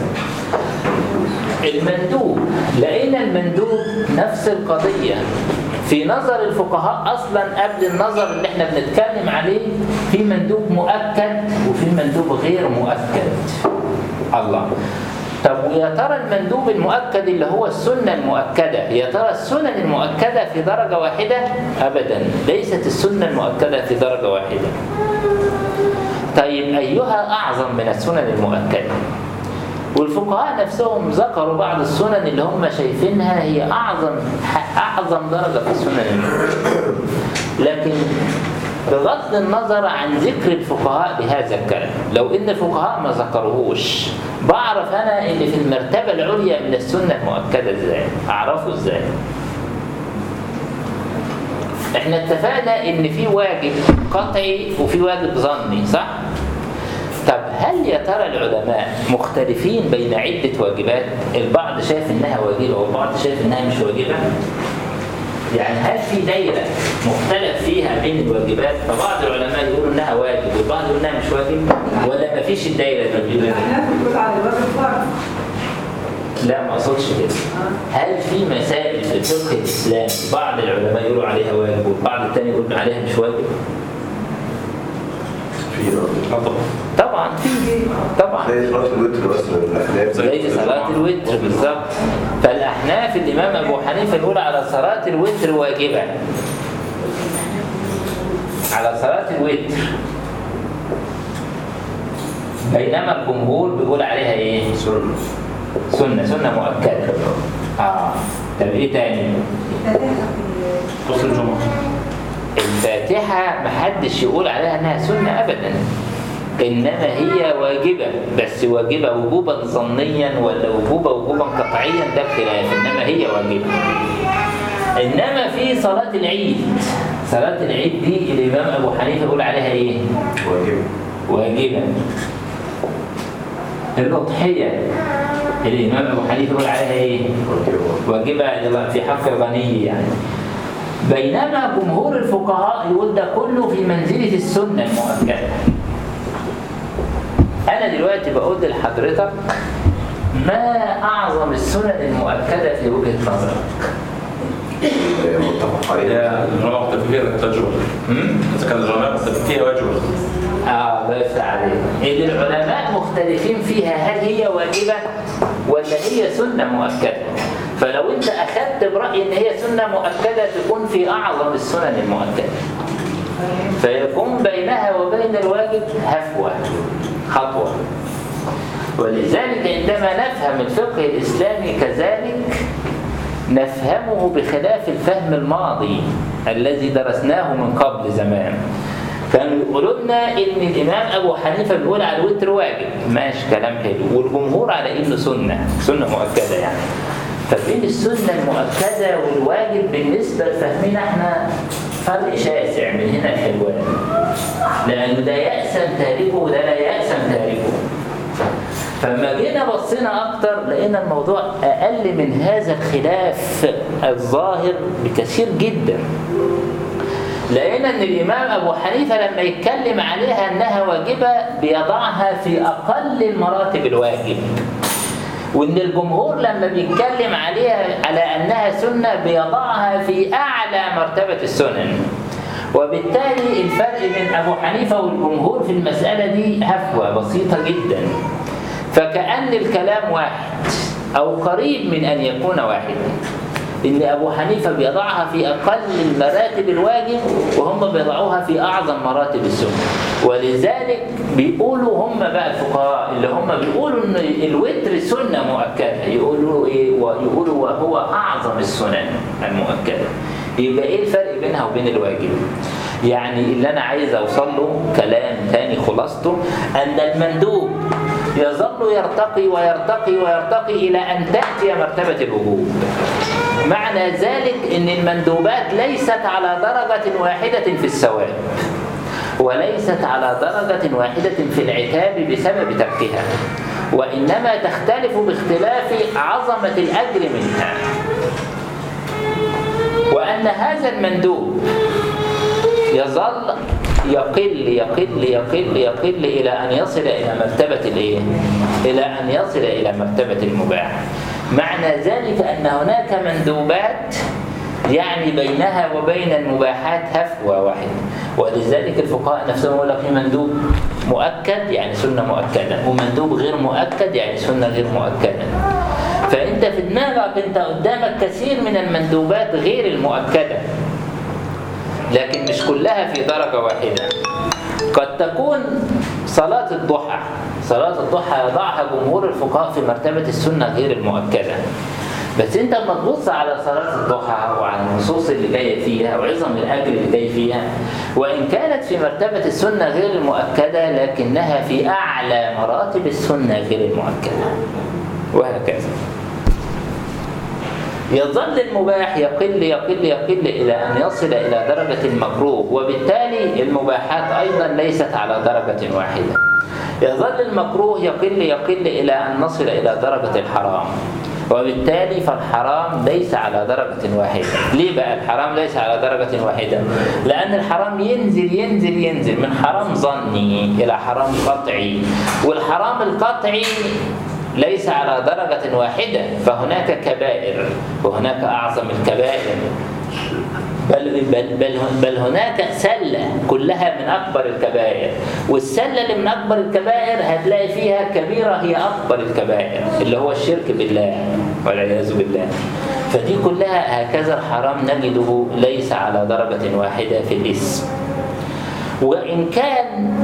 المندوب لقينا المندوب نفس القضية في نظر الفقهاء أصلا قبل النظر اللي احنا بنتكلم عليه في مندوب مؤكد وفي مندوب غير مؤكد الله طب ويا ترى المندوب المؤكد اللي هو السنة المؤكدة يا ترى السنن المؤكدة في درجة واحدة أبدا ليست السنة المؤكدة في درجة واحدة طيب أيها أعظم من السنن المؤكدة والفقهاء نفسهم ذكروا بعض السنن اللي هم شايفينها هي أعظم أعظم درجة في السنن لكن بغض النظر عن ذكر الفقهاء بهذا الكلام لو ان الفقهاء ما ذكروهوش بعرف انا اللي في المرتبه العليا من السنه المؤكده ازاي اعرفه ازاي احنا اتفقنا ان في واجب قطعي وفي واجب ظني صح طب هل يا ترى العلماء مختلفين بين عدة واجبات البعض شايف انها واجبة والبعض شايف انها مش واجبة يعني هل في دايرة مختلف فيها بين الواجبات فبعض العلماء يقولوا انها واجب والبعض يقول انها مش واجب ولا ما فيش الدايرة دي احنا بنقول على الواجب فرض لا ما اقصدش كده هل في مسائل في الفقه الاسلامي بعض العلماء يقولوا عليها واجب والبعض الثاني يقول عليها مش واجب في طبعا في طبعا زي صلاة الوتر مثلا الأحناف زي صلاة الوتر بالظبط فالأحناف الإمام أبو حنيفة يقول على صلاة الوتر واجبة على صلاة الوتر بينما الجمهور بيقول عليها إيه؟ سنة سنة سنة مؤكدة آه طب إيه تاني؟ غسل الجمعة الفاتحة محدش يقول عليها انها سنة ابدا انما هي واجبة بس واجبة وجوبا ظنيا ولا وجوبا وجوبا قطعيا ده خلاف انما هي واجبة انما في صلاة العيد صلاة العيد دي الامام ابو حنيفة يقول عليها ايه واجب واجبة الأضحية الإمام أبو حنيفة يقول عليها إيه؟ واجب واجبة في حق الغني يعني بينما جمهور الفقهاء يقول ده كله في منزلة السنة المؤكدة أنا دلوقتي بقول لحضرتك ما أعظم السنن المؤكدة في وجهة نظرك؟ متفق عليه هي العلماء مختلفين فيها تجربة إذا كان العلماء مختلفين فيها واجب آه الله يفتح عليك اللي العلماء مختلفين فيها هل هي واجبة ولا هي سنة مؤكدة فلو انت اخذت برأي ان هي سنة مؤكدة تكون في اعظم السنن المؤكدة فيكون بينها وبين الواجب هفوة خطوة ولذلك عندما نفهم الفقه الإسلامي كذلك نفهمه بخلاف الفهم الماضي الذي درسناه من قبل زمان كانوا يقولوا لنا ان الامام ابو حنيفه بيقول على الوتر واجب ماشي كلام حلو والجمهور على انه سنه سنه مؤكده يعني فبين السنه المؤكده والواجب بالنسبه لفهمنا احنا فرق شاسع من هنا الحلوان لأنه ده يأسم تاركه وده لا يأسم تاركه فلما جينا بصينا أكتر لقينا الموضوع أقل من هذا الخلاف الظاهر بكثير جدا لقينا ان الامام ابو حنيفه لما يتكلم عليها انها واجبه بيضعها في اقل المراتب الواجب وان الجمهور لما بيتكلم عليها على انها سنه بيضعها في اعلى مرتبه السنن وبالتالي الفرق بين ابو حنيفه والجمهور في المساله دي هفوه بسيطه جدا فكأن الكلام واحد او قريب من ان يكون واحدا ان ابو حنيفه بيضعها في اقل المراتب الواجب وهم بيضعوها في اعظم مراتب السنه ولذلك بيقولوا هم بقى الفقهاء اللي هم بيقولوا ان الوتر سنه مؤكده يقولوا ايه ويقولوا وهو اعظم السنن المؤكده يبقى ايه الفرق بينها وبين الواجب يعني اللي انا عايز اوصل له كلام تاني خلاصته ان المندوب يظل يرتقي ويرتقي ويرتقي الى ان تاتي مرتبه الوجوب معنى ذلك ان المندوبات ليست على درجة واحدة في الثواب وليست على درجة واحدة في العتاب بسبب تركها وإنما تختلف باختلاف عظمة الأجر منها وأن هذا المندوب يظل يقل يقل يقل يقل إلى أن يصل إلى مرتبة الإيه؟ إلى أن يصل إلى مرتبة المباح معنى ذلك أن هناك مندوبات يعني بينها وبين المباحات هفوة واحدة ولذلك الفقهاء نفسهم يقول لك في مندوب مؤكد يعني سنة مؤكدة ومندوب غير مؤكد يعني سنة غير مؤكدة فأنت في دماغك أنت قدامك كثير من المندوبات غير المؤكدة لكن مش كلها في درجة واحدة قد تكون صلاة الضحى صلاة الضحى يضعها جمهور الفقهاء في مرتبة السنة غير المؤكدة بس انت لما تبص على صلاة الضحى وعلى النصوص اللي جاية فيها وعظم الأجر اللي جاي فيها وإن كانت في مرتبة السنة غير المؤكدة لكنها في أعلى مراتب السنة غير المؤكدة وهكذا يظل المباح يقل يقل يقل إلى أن يصل إلى درجة المكروه وبالتالي المباحات أيضا ليست على درجة واحدة يظل المكروه يقل يقل إلى أن نصل إلى درجة الحرام وبالتالي فالحرام ليس على درجة واحدة ليه بقى الحرام ليس على درجة واحدة لأن الحرام ينزل ينزل ينزل من حرام ظني إلى حرام قطعي والحرام القطعي ليس على درجة واحدة فهناك كبائر وهناك أعظم الكبائر بل, بل, بل, بل هناك سلة كلها من أكبر الكبائر والسلة اللي من أكبر الكبائر هتلاقي فيها كبيرة هي أكبر الكبائر اللي هو الشرك بالله والعياذ بالله فدي كلها هكذا الحرام نجده ليس على درجة واحدة في الاسم وإن كان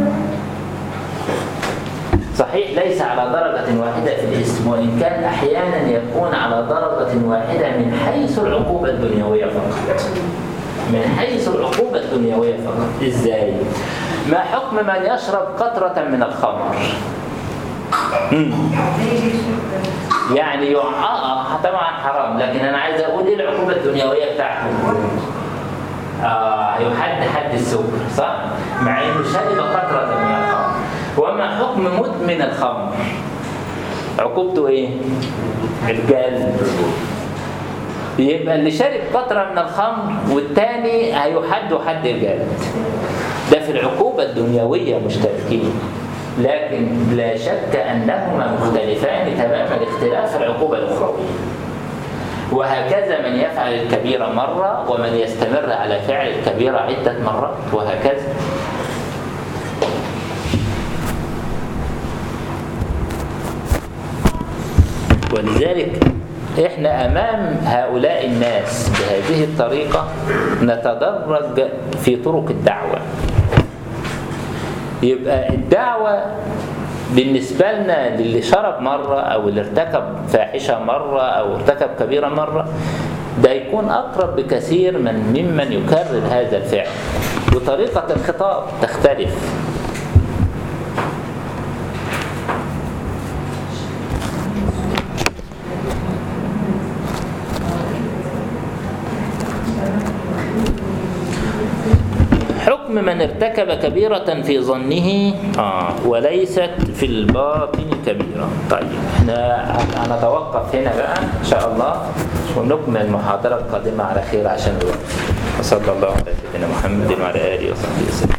صحيح ليس على درجة واحدة في الاسم وإن كان أحيانا يكون على درجة واحدة من حيث العقوبة الدنيوية فقط من حيث العقوبة الدنيوية فقط إزاي؟ ما حكم من يشرب قطرة من الخمر؟ مم. يعني يع... آه آه، طبعا حرام لكن أنا عايز أقول إيه العقوبة الدنيوية بتاعته؟ آه يحد حد السكر صح؟ مع إنه شرب قطرة من الخمر وما حكم مدمن الخمر؟ عقوبته إيه؟ الجلد يبقى اللي شرب قطرة من الخمر والتاني هيحد حد الجلد ده في العقوبة الدنيوية مشتركين لكن لا شك أنهما مختلفان تمام الاختلاف في العقوبة الأخروية وهكذا من يفعل الكبيرة مرة ومن يستمر على فعل الكبيرة عدة مرات وهكذا ولذلك احنا امام هؤلاء الناس بهذه الطريقه نتدرج في طرق الدعوه يبقى الدعوه بالنسبه لنا للي شرب مره او اللي ارتكب فاحشه مره او ارتكب كبيره مره ده يكون اقرب بكثير من ممن يكرر هذا الفعل وطريقه الخطاب تختلف حكم من ارتكب كبيرة في ظنه آه وليست في الباطن كبيرة طيب احنا هنتوقف هنا بقى إن شاء الله ونكمل المحاضرة القادمة على خير عشان الوقت وصلى الله على سيدنا محمد وعلى آله وصحبه وسلم